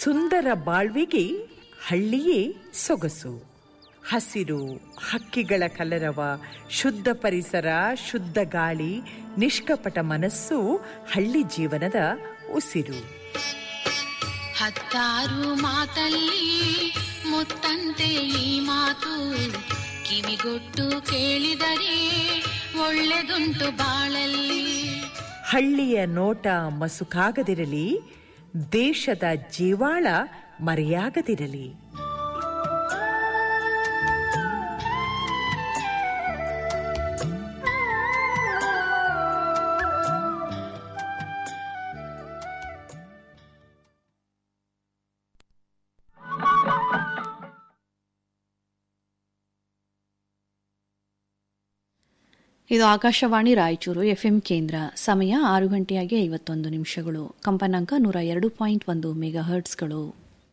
ಸುಂದರ ಬಾಳ್ವಿಗೆ ಹಳ್ಳಿಯೇ ಸೊಗಸು ಹಸಿರು ಹಕ್ಕಿಗಳ ಕಲರವ ಶುದ್ಧ ಪರಿಸರ ಶುದ್ಧ ಗಾಳಿ ನಿಷ್ಕಪಟ ಮನಸ್ಸು ಹಳ್ಳಿ ಜೀವನದ ಉಸಿರು ಹತ್ತಾರು ಮಾತಲ್ಲಿ ಮುತ್ತಂತೆ ಈ ಮಾತು ಕಿವಿಗೊಟ್ಟು ಕೇಳಿದರೆ ಒಳ್ಳೆದುಂಟು ಬಾಳಲ್ಲಿ ಹಳ್ಳಿಯ ನೋಟ ಮಸುಕಾಗದಿರಲಿ ದೇಶದ ಜೀವಾಳ ಮರೆಯಾಗದಿರಲಿ ಇದು ಆಕಾಶವಾಣಿ ರಾಯಚೂರು ಎಫ್ಎಂ ಕೇಂದ್ರ ಸಮಯ ಆರು ಗಂಟೆಯಾಗಿ ಐವತ್ತೊಂದು ನಿಮಿಷಗಳು ಕಂಪನಾಂಕ ನೂರ ಎರಡು ಪಾಯಿಂಟ್ ಒಂದು ಮೆಗಾ ಹರ್ಟ್ಸ್ಗಳು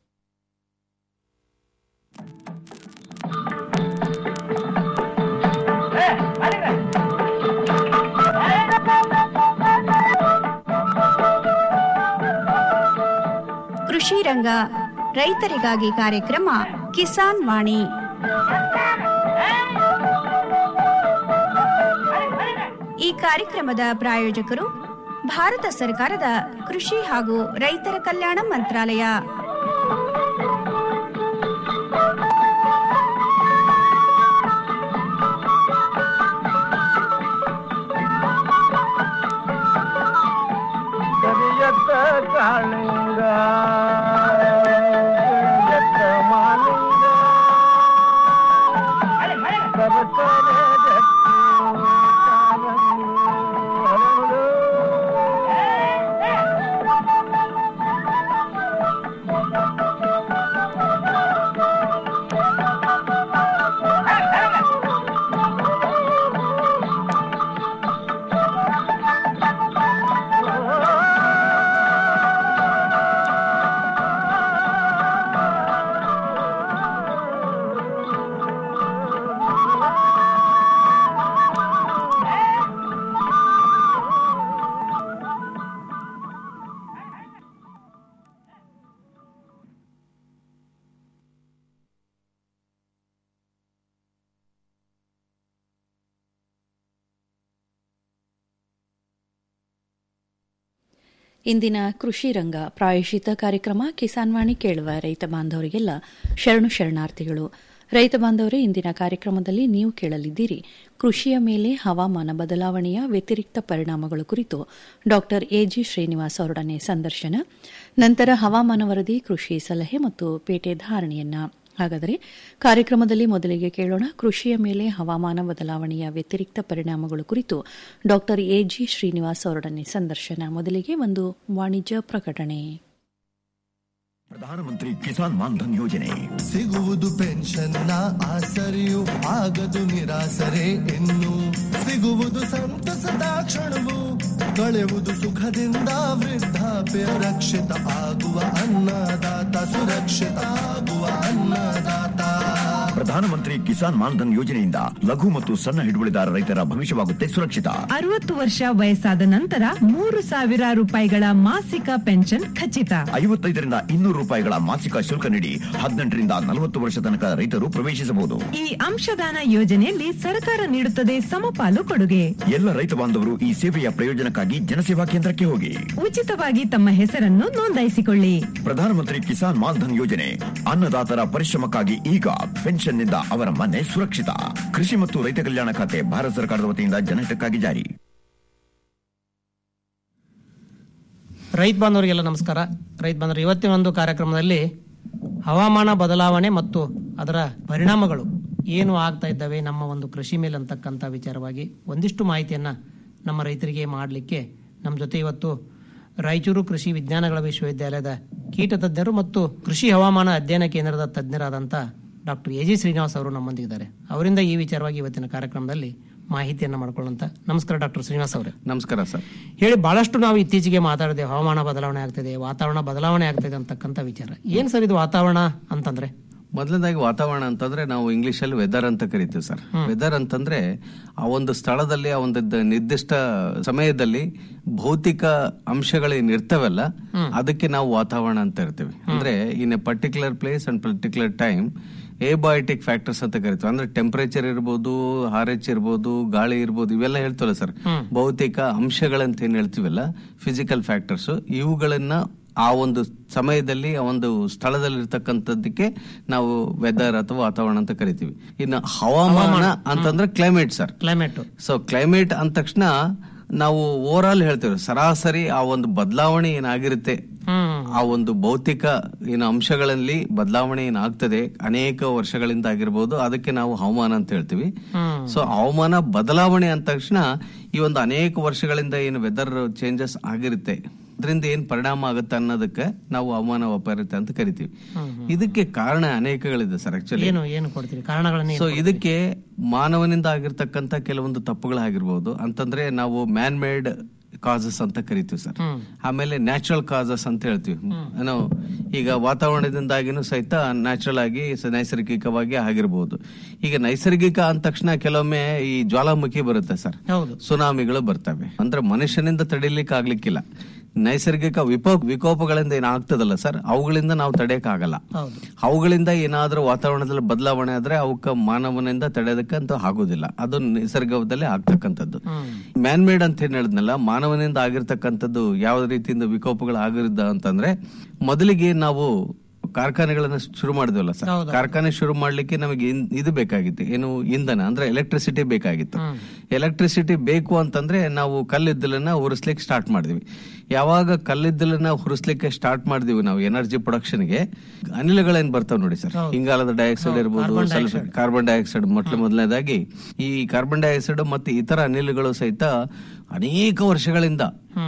ಕೃಷಿ ರಂಗ ರೈತರಿಗಾಗಿ ಕಾರ್ಯಕ್ರಮ ಕಿಸಾನ್ ವಾಣಿ ಈ ಕಾರ್ಯಕ್ರಮದ ಪ್ರಾಯೋಜಕರು ಭಾರತ ಸರ್ಕಾರದ ಕೃಷಿ ಹಾಗೂ ರೈತರ ಕಲ್ಯಾಣ ಮಂತ್ರಾಲಯ ಕರಿಯತ್ತ ಕಾಳಿಂಗ ಕರಿಯತ್ತ ಮಾಲಿಂಗ ಸರಸರ ಜಟ್ಟಿ ಕಾಲಂಗಿ ಹರಳು. ಇಂದಿನ ಕೃಷಿ ರಂಗ ಪ್ರಾಯಶಿತ ಕಾರ್ಯಕ್ರಮ ಕಿಸಾನ್ ವಾಣಿ ಕೇಳುವ ರೈತ ಬಾಂಧವರಿಗೆಲ್ಲ ಶರಣು ಶರಣಾರ್ಥಿಗಳು ರೈತ ಬಾಂಧವರೇ ಇಂದಿನ ಕಾರ್ಯಕ್ರಮದಲ್ಲಿ ನೀವು ಕೇಳಲಿದ್ದೀರಿ ಕೃಷಿಯ ಮೇಲೆ ಹವಾಮಾನ ಬದಲಾವಣೆಯ ವ್ಯತಿರಿಕ್ತ ಪರಿಣಾಮಗಳು ಕುರಿತು ಡಾ ಎಜಿ ಶ್ರೀನಿವಾಸ್ ಅವರೊಡನೆ ಸಂದರ್ಶನ ನಂತರ ಹವಾಮಾನ ವರದಿ ಕೃಷಿ ಸಲಹೆ ಮತ್ತು ಪೇಟೆ ಧಾರಣೆಯನ್ನ ಹಾಗಾದರೆ ಕಾರ್ಯಕ್ರಮದಲ್ಲಿ ಮೊದಲಿಗೆ ಕೇಳೋಣ ಕೃಷಿಯ ಮೇಲೆ ಹವಾಮಾನ ಬದಲಾವಣೆಯ ವ್ಯತಿರಿಕ್ತ ಪರಿಣಾಮಗಳು ಕುರಿತು ಡಾ ಎಜಿ ಶ್ರೀನಿವಾಸ್ ಅವರೊಡನೆ ಸಂದರ್ಶನ ಮೊದಲಿಗೆ ಒಂದು ವಾಣಿಜ್ಯ ಪ್ರಕಟಣೆ ಪ್ರಧಾನಮಂತ್ರಿ ಕಿಸಾನ್ ಮಾನ್ಧನ್ ಯೋಜನೆ ಸಿಗುವುದು ಪೆನ್ಷನ್ನ ಆಸರೆಯು ಆಗದು ನಿರಾಸರೆ ಇನ್ನು ಸಿಗುವುದು ಸಂತಸದ ಕ್ಷಣವು ಕಳೆಯುವುದು ಸುಖದಿಂದ ವೃದ್ಧಾಪ್ಯ ರಕ್ಷಿತ ಆಗುವ ಅನ್ನದಾತ ಸುರಕ್ಷಿತ ಆಗುವ ಅನ್ನದಾತ ಪ್ರಧಾನಮಂತ್ರಿ ಕಿಸಾನ್ ಮಾನ್ಧನ್ ಯೋಜನೆಯಿಂದ ಲಘು ಮತ್ತು ಸಣ್ಣ ಹಿಡುವಳಿದಾರ ರೈತರ ಭವಿಷ್ಯವಾಗುತ್ತೆ ಸುರಕ್ಷಿತ ಅರವತ್ತು ವರ್ಷ ವಯಸ್ಸಾದ ನಂತರ ಮೂರು ಸಾವಿರ ರೂಪಾಯಿಗಳ ಮಾಸಿಕ ಪೆನ್ಷನ್ ಖಚಿತ ಐವತ್ತೈದರಿಂದ ಇನ್ನೂರು ರೂಪಾಯಿಗಳ ಮಾಸಿಕ ಶುಲ್ಕ ನೀಡಿ ಹದಿನೆಂಟರಿಂದ ನಲವತ್ತು ವರ್ಷ ತನಕ ರೈತರು ಪ್ರವೇಶಿಸಬಹುದು ಈ ಅಂಶದಾನ ಯೋಜನೆಯಲ್ಲಿ ಸರ್ಕಾರ ನೀಡುತ್ತದೆ ಸಮಪಾಲು ಕೊಡುಗೆ ಎಲ್ಲ ರೈತ ಬಾಂಧವರು ಈ ಸೇವೆಯ ಪ್ರಯೋಜನಕ್ಕಾಗಿ ಜನಸೇವಾ ಕೇಂದ್ರಕ್ಕೆ ಹೋಗಿ ಉಚಿತವಾಗಿ ತಮ್ಮ ಹೆಸರನ್ನು ನೋಂದಾಯಿಸಿಕೊಳ್ಳಿ ಪ್ರಧಾನಮಂತ್ರಿ ಕಿಸಾನ್ ಮಾನ್ಧನ್ ಯೋಜನೆ ಅನ್ನದಾತರ ಪರಿಶ್ರಮಕ್ಕಾಗಿ ಈಗ ಪೆನ್ಷನ್ನಿಂದ ಅವರ ಮನೆ ಸುರಕ್ಷಿತ ಕೃಷಿ ಮತ್ತು ರೈತ ಕಲ್ಯಾಣ ಖಾತೆ ಭಾರತ ಸರ್ಕಾರದ ವತಿಯಿಂದ ಜನಹಿತಕ್ಕಾಗಿ ಜಾರಿ ರೈತ ಬಾಂಧವರಿಗೆಲ್ಲ ನಮಸ್ಕಾರ ರೈತ ಬಾಂಧವರು ಇವತ್ತಿನ ಒಂದು ಕಾರ್ಯಕ್ರಮದಲ್ಲಿ ಹವಾಮಾನ ಬದಲಾವಣೆ ಮತ್ತು ಅದರ ಪರಿಣಾಮಗಳು ಏನು ಆಗ್ತಾ ಇದ್ದಾವೆ ನಮ್ಮ ಒಂದು ಕೃಷಿ ಮೇಲೆ ಅಂತಕ್ಕಂಥ ವಿಚಾರವಾಗಿ ಒಂದಿಷ್ಟು ಮಾಹಿತಿಯನ್ನು ನಮ್ಮ ರೈತರಿಗೆ ಮಾಡಲಿಕ್ಕೆ ನಮ್ಮ ಜೊತೆ ಇವತ್ತು ರಾಯಚೂರು ಕೃಷಿ ವಿಜ್ಞಾನಗಳ ವಿಶ್ವವಿದ್ಯಾಲಯದ ಕೀಟ ತಜ್ಞರು ಮತ್ತು ಕೃಷಿ ಹವಾಮಾನ ಅಧ್ಯಯನ ಕೇಂದ್ರದ ತಜ್ಞರಾದಂಥ ಡಾಕ್ಟರ್ ಎ ಜಿ ಶ್ರೀನಿವಾಸ್ ಅವರು ನಮ್ಮೊಂದಿಗಿದ್ದಾರೆ ಅವರಿಂದ ಈ ವಿಚಾರವಾಗಿ ಇವತ್ತಿನ ಕಾರ್ಯಕ್ರಮದಲ್ಲಿ ಮಾಹಿತಿಯನ್ನು ಮಾಡ್ಕೊಳ್ಳೋಂತ ನಮಸ್ಕಾರ ಡಾಕ್ಟರ್ ಶ್ರೀನಿವಾಸ್ ಅವರೇ ನಮಸ್ಕಾರ ಸರ್ ಹೇಳಿ ಬಹಳಷ್ಟು ನಾವು ಇತ್ತೀಚೆಗೆ ಮಾತಾಡಿದೆ ಹವಾಮಾನ ಬದಲಾವಣೆ ಆಗ್ತಿದೆ ವಾತಾವರಣ ಬದಲಾವಣೆ ಆಗ್ತಿದೆ ಅಂತಕ್ಕಂಥ ವಿಚಾರ ಏನ್ ಸರ್ ಇದು ವಾತಾವರಣ ಅಂತಂದ್ರೆ ಮೊದಲನೇದಾಗಿ ವಾತಾವರಣ ಅಂತಂದ್ರೆ ನಾವು ಇಂಗ್ಲಿಷ್ ಅಲ್ಲಿ ವೆದರ್ ಅಂತ ಕರಿತೀವಿ ಸರ್ ವೆದರ್ ಅಂತಂದ್ರೆ ಆ ಒಂದು ಸ್ಥಳದಲ್ಲಿ ಆ ಒಂದು ದ- ನಿರ್ದಿಷ್ಟ ಸಮಯದಲ್ಲಿ ಭೌತಿಕ ಅಂಶಗಳೇನ್ ಇರ್ತವಲ್ಲ ಅದಕ್ಕೆ ನಾವು ವಾತಾವರಣ ಅಂತ ಇರ್ತೀವಿ ಅಂದ್ರೆ in a particular place and particular time abiotic factors ಅಂತ ಕರಿತೀವಿ ಅಂದ್ರೆ ಟೆಂಪರೇಚರ್ ಇರ್ಬೋದು ಹಾರೆಚ್ ಇರ್ಬೋದು ಗಾಳಿ ಇರ್ಬೋದು ಇವೆಲ್ಲ ಹೇಳ್ತವಲ್ಲ ಸರ್ ಭೌತಿಕ ಅಂಶಗಳಂತ ಏನ್ ಹೇಳ್ತೀವಲ್ಲ ಫಿಸಿಕಲ್ ಫ್ಯಾಕ್ಟರ್ಸ್ ಇವುಗಳನ್ನ ಆ ಒಂದು ಸಮಯದಲ್ಲಿ ಆ ಒಂದು ಸ್ಥಳದಲ್ಲಿ ಇರ್ತಕ್ಕಂಥದ್ದಕ್ಕೆ ನಾವು ವೆದರ್ ಅಥವಾ ವಾತಾವರಣ ಅಂತ ಕರಿತೀವಿ ಇನ್ನು ಹವಾಮಾನ ಅಂತಂದ್ರೆ climate sir climate so climate ಅಂದ ತಕ್ಷಣ ನಾವು ಓವರ್ ಆಲ್ ಹೇಳ್ತೇವೆ ಸರಾಸರಿ ಆ ಒಂದು ಬದಲಾವಣೆ ಏನಾಗಿರುತ್ತೆ ಆ ಒಂದು ಭೌತಿಕ ಏನು ಅಂಶಗಳಲ್ಲಿ ಬದಲಾವಣೆ ಏನಾಗ್ತದೆ ಅನೇಕ ವರ್ಷಗಳಿಂದ ಆಗಿರ್ಬೋದು ಅದಕ್ಕೆ ನಾವು ಹವಾಮಾನ ಅಂತ ಹೇಳ್ತೀವಿ ಸೊ ಹವಾಮಾನ ಬದಲಾವಣೆ ಅಂದ ತಕ್ಷಣ ಈ ಒಂದು ಅನೇಕ ವರ್ಷಗಳಿಂದ ಏನು ವೆದರ್ ಚೇಂಜಸ್ ಆಗಿರುತ್ತೆ ಅದರಿಂದ ಏನ್ ಪರಿಣಾಮ ಆಗುತ್ತೆ ಅನ್ನೋದಕ್ಕೆ ನಾವು ಹವಾಮಾನ ವೈಪರೀತ್ಯ ಅಂತ ಕರಿತೀವಿ ಇದಕ್ಕೆ ಕಾರಣ ಅನೇಕಗಳಿದೆ ಸರ್ ಆಕ್ಚುಲಿ ಏನು ಏನು ಕೊಡ್ತೀರಿ ಕಾರಣಗಳನ್ನ ಸೊ ಇದಕ್ಕೆ ಮಾನವನಿಂದ ಆಗಿರ್ತಕ್ಕಂತ ಕೆಲವೊಂದು ತಪ್ಪುಗಳಾಗಿರ್ಬೋದು ಅಂತಂದ್ರೆ ನಾವು ಮ್ಯಾನ್ ಮೇಡ್ ಕಾಸಸ್ ಅಂತ ಕರಿತೀವಿ ಸರ್ ಆಮೇಲೆ ನ್ಯಾಚುರಲ್ ಕಾಸಸ್ ಅಂತ ಹೇಳ್ತೀವಿ ಏನೋ ಈಗ ವಾತಾವರಣದಿಂದಾಗಿನೂ ಸಹಿತ ನ್ಯಾಚುರಲ್ ಆಗಿ ಸ- ನೈಸರ್ಗಿಕವಾಗಿ ಆಗಿರ್ಬೋದು ಈಗ ನೈಸರ್ಗಿಕ ಅಂದ ತಕ್ಷಣ ಕೆಲವೊಮ್ಮೆ ಈ ಜ್ವಾಲಾಮುಖಿ ಬರುತ್ತೆ ಸರ್ ಹೌದು ಸುನಾಮಿಗಳು ಬರ್ತವೆ ಅಂದ್ರೆ ಮನುಷ್ಯನಿಂದ ತಡಿಲಿಕ್ಕೆ ಆಗ್ಲಿಕ್ಕಿಲ್ಲ ನೈಸರ್ಗಿಕ ವಿಪೋ ವಿಕೋಪಗಳಿಂದ ಏನಾಗ್ತದಲ್ಲ ಸರ್ ಅವುಗಳಿಂದ ನಾವು ತಡೆಯಕ್ ಆಗಲ್ಲ ಹೌದು ಅವುಗಳಿಂದ ಏನಾದ್ರೂ ವಾತಾವರಣದಲ್ಲಿ ಬದಲಾವಣೆ ಆದ್ರೆ ಅವಕ್ಕ ಮಾನವನಿಂದ ತಡೆಯೋದಕ್ಕಂತ ಆಗುದಿಲ್ಲ ಅದು ನಿಸರ್ಗದಲ್ಲಿ ಆಗ್ತಕ್ಕಂಥದ್ದು ಮ್ಯಾನ್ ಮೇಡ್ ಅಂತ ಏನ್ ಹೇಳಿದ್ನಲ್ಲ ಮಾನವನಿಂದ ಆಗಿರ್ತಕ್ಕಂಥದ್ದು ಯಾವ ರೀತಿಯಿಂದ ವಿಕೋಪಗಳು ಆಗಿರುದ ಅಂತಂದ್ರೆ ಮೊದಲಿಗೆ ನಾವು ಕಾರ್ಖಾನೆಗಳನ್ನ ಶುರು ಮಾಡಿದ್ವಲ್ಲ ಸರ್ ಕಾರ್ಖಾನೆ ಶುರು ಮಾಡ್ಲಿಕ್ಕೆ ನಮಗೆ ಇನ್- ಇದು ಬೇಕಾಗಿತ್ತು ಏನು ಇಂಧನ ಅಂದ್ರೆ ಎಲೆಕ್ಟ್ರಿಸಿಟಿ ಬೇಕಾಗಿತ್ತು ಎಲೆಕ್ಟ್ರಿಸಿಟಿ ಬೇಕು ಅಂತಂದ್ರೆ ನಾವು ಕಲ್ಲಿದ್ದಲನ್ನ ಉರಿಸ್ಲಿಕ್ಕೆ ಸ್ಟಾರ್ಟ್ ಮಾಡಿದ್ವಿ ಯಾವಾಗ ಕಲ್ಲಿದ್ದಲನ್ನ ಹುರಿಸ್ಲಿಕ್ಕೆ ಸ್ಟಾರ್ಟ್ ಮಾಡಿದ್ವಿ ನಾವು ಎನರ್ಜಿ ಪ್ರೊಡಕ್ಷನ್ಗೆ ಅನಿಲಗಳೇನ್ ಬರ್ತಾವ್ ನೋಡಿ ಸರ್ ಇಂಗಾಲದ ಡೈಆಕ್ಸೈಡ್ ಇರ್ಬೋದು ಸಲ್ಫರ್ ಕಾರ್ಬನ್ ಡೈಆಕ್ಸೈಡ್ ಮೊಟ್ಟ ಮೊದಲನೇದಾಗಿ ಈ ಕಾರ್ಬನ್ ಡೈಆಕ್ಸೈಡ್ ಮತ್ತೆ ಇತರ ಅನಿಲಗಳು ಸಹಿತ ಅನೇಕ ವರ್ಷಗಳಿಂದ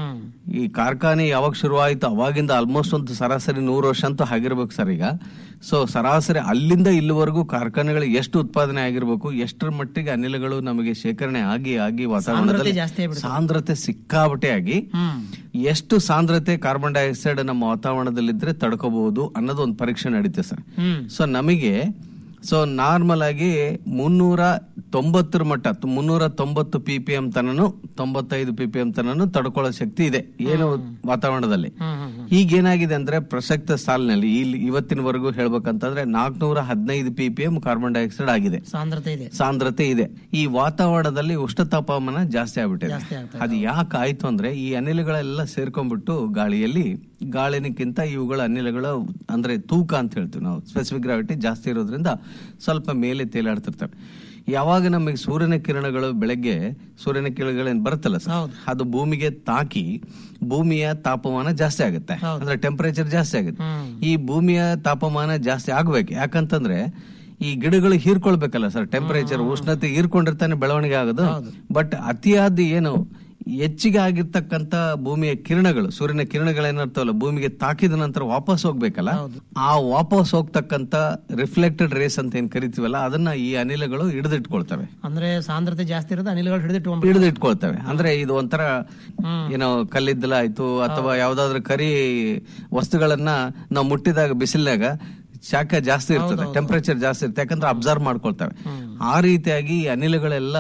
ಈ ಕಾರ್ಖಾನೆ ಯಾವಾಗ ಶುರುವಾಯಿತು ಅವಾಗಿಂದ ಆಲ್ಮೋಸ್ಟ್ ಒಂದು ಸರಾಸರಿ ನೂರು ವರ್ಷ ಅಂತೂ ಆಗಿರ್ಬೇಕು ಸರ್ ಈಗ ಸೊ ಸರಾಸರಿ ಅಲ್ಲಿಂದ ಇಲ್ಲಿವರೆಗೂ ಕಾರ್ಖಾನೆಗಳು ಎಷ್ಟು ಉತ್ಪಾದನೆ ಆಗಿರ್ಬೇಕು ಎಷ್ಟರ ಮಟ್ಟಿಗೆ ಅನಿಲಗಳು ನಮಗೆ ಶೇಖರಣೆ ಆಗಿ ಆಗಿ ವಾತಾವರಣದಲ್ಲಿ ಜಾಸ್ತಿ ಆಗ್ಬಿಡುತ್ತೆ. ಸಾಂದ್ರತೆ ಸಿಕ್ಕಾಪಟ್ಟೆ ಆಗಿ ಎಷ್ಟು ಸಾಂದ್ರತೆ ಕಾರ್ಬನ್ ಡೈಆಕ್ಸೈಡ್ ನಮ್ಮ ವಾತಾವರಣದಲ್ಲಿದ್ರೆ ತಡ್ಕೋಬಹುದು ಅನ್ನೋದು ಒಂದು ಪರೀಕ್ಷೆ ನಡೀತೆ ಸರ್ ಸೊ ನಮಗೆ ಸೊ ನಾರ್ಮಲ್ ಆಗಿ ಮುನ್ನೂರ ತೊಂಬತ್ತರ ಮಟ್ಟ ತು- ಮುನ್ನೂರ ತೊಂಬತ್ತು ಪಿ ಪಿ ಎಂ ತನನು ತೊಂಬತ್ತೈದು ಪಿ ಪಿ ಎಂ ತನನು ತಡ್ಕೊಳ್ಳೋ ಶಕ್ತಿ ಇದೆ ಏನು ವಾತಾವರಣದಲ್ಲಿ ಈಗ ಏನಾಗಿದೆ ಅಂದ್ರೆ ಪ್ರಸಕ್ತ ಸಾಲಿನಲ್ಲಿ ಇಲ್ಲಿ ಇವತ್ತಿನವರೆಗೂ ಹೇಳ್ಬೇಕಂತಂದ್ರೆ ನಾಲ್ಕನೂರ ಹದಿನೈದು P P M carbon dioxide ಆಗಿದೆ ಸಾಂದ್ರತೆ ಇದೆ ಸಾಂದ್ರತೆ ಇದೆ ಈ ವಾತಾವರಣದಲ್ಲಿ ಉಷ್ಣ ತಾಪಮಾನ ಜಾಸ್ತಿ ಆಗ್ಬಿಟ್ಟಿದೆ ಜಾಸ್ತಿ ಆಗ್ತಾ ಅದು ಯಾಕೆ ಆಯ್ತು ಅಂದ್ರೆ ಈ ಅನಿಲಗಳೆಲ್ಲ ಸೇರ್ಕೊಂಡ್ಬಿಟ್ಟು ಗಾಳಿಯಲ್ಲಿ ಗಾಳಿನಕ್ಕಿಂತ ಇವುಗಳ ಅನಿಲಗಳ ಅಂದ್ರೆ ತೂಕ ಅಂತ ಹೇಳ್ತೀವಿ ನಾವು ಸ್ಪೆಸಿಫಿಕ್ ಗ್ರಾವಿಟಿ ಜಾಸ್ತಿ ಇರೋದ್ರಿಂದ ಸ್ವಲ್ಪ ಮೇಲೆ ತೇಲಾಡ್ತಿರ್ತವೆ ಯಾವಾಗ ನಮಗೆ ಸೂರ್ಯನ ಕಿರಣಗಳು ಬೆಳಗ್ಗೆ ಸೂರ್ಯನ ಕಿರಣಗಳೇನ್ ಬರುತ್ತಲ್ಲ ಸರ್ ಅದು ಭೂಮಿಗೆ ತಾಕಿ ಭೂಮಿಯ ತಾಪಮಾನ ಜಾಸ್ತಿ ಆಗುತ್ತೆ ಅಂದ್ರೆ ಟೆಂಪರೇಚರ್ ಜಾಸ್ತಿ ಆಗುತ್ತೆ ಈ ಭೂಮಿಯ ತಾಪಮಾನ ಜಾಸ್ತಿ ಆಗ್ಬೇಕು ಯಾಕಂತಂದ್ರೆ ಈ ಗಿಡಗಳು ಹೀರ್ಕೊಳ್ಬೇಕಲ್ಲ ಸರ್ ಟೆಂಪರೇಚರ್ ಉಷ್ಣತೆ ಹೀರ್ಕೊಂಡಿರ್ತಾನೆ ಬೆಳವಣಿಗೆ ಆಗೋದು ಬಟ್ ಅತಿಯಾದ ಏನು ಹೆಚ್ಚಿಗೆ ಆಗಿರ್ತಕ್ಕಂತ ಭೂಮಿಯ ಕಿರಣಗಳು ಸೂರ್ಯನ ಕಿರಣಗಳೇನಿರ್ತಾವಲ್ಲ ಭೂಮಿಗೆ ತಾಕಿದ ನಂತರ ವಾಪಸ್ ಹೋಗ್ಬೇಕಲ್ಲ ಆ ವಾಪಸ್ ಹೋಗ್ತಕ್ಕಂತ ರಿಫ್ಲೆಕ್ಟೆಡ್ ರೇಸ್ ಅಂತ ಏನ್ ಕರಿತೀವಲ್ಲ ಅದನ್ನ ಈ ಅನಿಲಗಳು ಹಿಡಿದಿಟ್ಕೊಳ್ತವೆ ಅಂದ್ರೆ ಸಾಂದ್ರತೆ ಜಾಸ್ತಿ ಇರೋದು ಅನಿಲಗಳು ಹಿಡಿದಿಟ್ಟು ಹಿಡಿದಿಟ್ಕೊಳ್ತವೆ ಅಂದ್ರೆ ಇದು ಒಂಥರ ಏನೋ ಕಲ್ಲಿದ್ದಲ ಆಯ್ತು ಅಥವಾ ಯಾವ್ದಾದ್ರು ಕರಿ ವಸ್ತುಗಳನ್ನ ನಾವು ಮುಟ್ಟಿದಾಗ ಬಿಸಿಲಿನಾಗ ಶಾಖ ಜಾಸ್ತಿ ಇರ್ತದೆ ಟೆಂಪರೇಚರ್ ಜಾಸ್ತಿ ಇರುತ್ತೆ ಯಾಕಂದ್ರೆ ಅಬ್ಸರ್ವ್ ಮಾಡ್ಕೊಳ್ತವೆ ಆ ರೀತಿಯಾಗಿ ಈ ಅನಿಲಗಳೆಲ್ಲ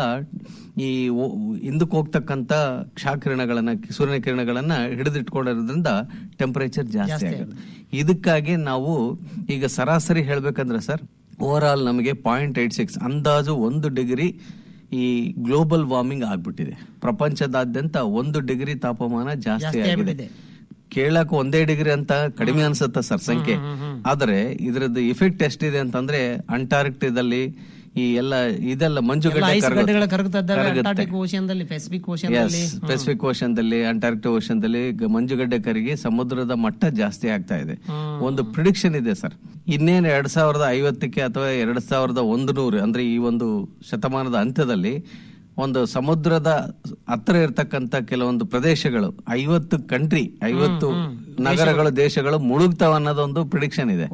ಈ ಓ- ಹಿಂದಕ್ಕೆ ಹೋಗ್ತಕ್ಕಂತ ಕ್ಷಾಕಿರಣಗಳನ್ನ ಸೂರ್ಯನ ಕಿರಣಗಳನ್ನ ಹಿಡಿದಿಟ್ಕೊಂಡಿರೋದ್ರಿಂದ ಟೆಂಪರೇಚರ್ ಜಾಸ್ತಿ ಆಗುತ್ತೆ ಇದಕ್ಕಾಗಿ ನಾವು ಈಗ ಸರಾಸರಿ ಹೇಳ್ಬೇಕಂದ್ರೆ ಸರ್ ಓವರ್ ಆಲ್ ನಮಗೆ ಪಾಯಿಂಟ್ ಏಟ್ ಸಿಕ್ಸ್ ಅಂದಾಜು ಒಂದು ಡಿಗ್ರಿ ಈ ಗ್ಲೋಬಲ್ ವಾರ್ಮಿಂಗ್ ಆಗ್ಬಿಟ್ಟಿದೆ ಪ್ರಪಂಚದಾದ್ಯಂತ ಒಂದು ಡಿಗ್ರಿ ತಾಪಮಾನ ಜಾಸ್ತಿ ಜಾಸ್ತಿ ಆಗಿದೆ ಆಗ್ಬಿಟ್ಟಿದೆ. ಕೇಳಕ್ ಒಂದೇ ಡಿಗ್ರಿ ಅಂತ ಕಡಿಮೆ ಅನ್ಸುತ್ತೆ ಸರ್ ಸಂಖ್ಯೆ ಆದ್ರೆ ಇದ್ರದ್ದು ಇಫೆಕ್ಟ್ ಎಷ್ಟಿದೆ ಅಂತಂದ್ರೆ ಅಂಟಾರ್ಕ್ಟಿದಲ್ಲಿ ಈ ಎಲ್ಲ ಇದೆಲ್ಲ ಮಂಜುಗಡ್ಡೆ ಐಸ್ ಕರಗೋದು. ಗಡ್ಡೆಗಳ ಕರಗುತ್ತಾ ಇದ್ದಾವೆ ಕರಗುತ್ತೆ. ಅಂಟಾರ್ಟಿಕ್ ಓಷಿಯನ್ದಲ್ಲಿ ಪೆಸಿಫಿಕ್ ಎಸ್ ಓಷಿಯನ್ದಲ್ಲಿ ಪೆಸಿಫಿಕ್ ಓಷನ್ದಲ್ಲಿ ಅಂಟಾರ್ಕ್ಟಿಕ್ ಓಷನ್ದಲ್ಲಿ ಗ- ಮಂಜುಗಡ್ಡೆ ಕರಿಗೆ ಸಮುದ್ರದ ಮಟ್ಟ ಜಾಸ್ತಿ ಆಗ್ತಾ ಇದೆ ಒಂದು ಪ್ರಿಡಿಕ್ಷನ್ ಇದೆ ಸರ್ ಇನ್ನೇನು ಎರಡ್ ಸಾವಿರದ ಐವತ್ತಕ್ಕೆ ಅಥವಾ ಎರಡ್ ಸಾವಿರದ ಒಂದು ನೂರು ಅಂದ್ರೆ ಈ ಒಂದು ಶತಮಾನದ ಅಂತ್ಯದಲ್ಲಿ ಒಂದು ಸಮುದ್ರದ ಹತ್ರ ಇರ್ತಕ್ಕಂತ ಕೆಲವೊಂದು ಪ್ರದೇಶಗಳು ಐವತ್ತು ಕಂಟ್ರಿ ಐವತ್ತು ನಗರಗಳು ದೇಶಗಳು ಮುಳುಗ್ತಾವ ಅನ್ನೋದೊಂದು ಪ್ರಿಡಿಕ್ಷನ್ ಇದೆ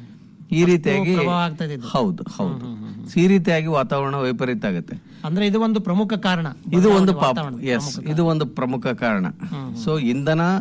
ಈ ರೀತಿಯಾಗಿ ಪ್ರಭಾವ ಆಗ್ತಾ ಇದೆ ಇದು. ಹೌದು ಹೌದು ಈ ರೀತಿಯಾಗಿ ವಾತಾವರಣ ವೈಪರೀತ್ಯ ಆಗುತ್ತೆ ಅಂದ್ರೆ ಇದು ಒಂದು ಪ್ರಮುಖ ಕಾರಣ ಇದು ಒಂದು ಪಾಪ ವಾತಾವರಣ ಎಸ್ ಇದು ಒಂದು ಪ್ರಮುಖ ಕಾರಣ ಸೊ ಇಂಧನ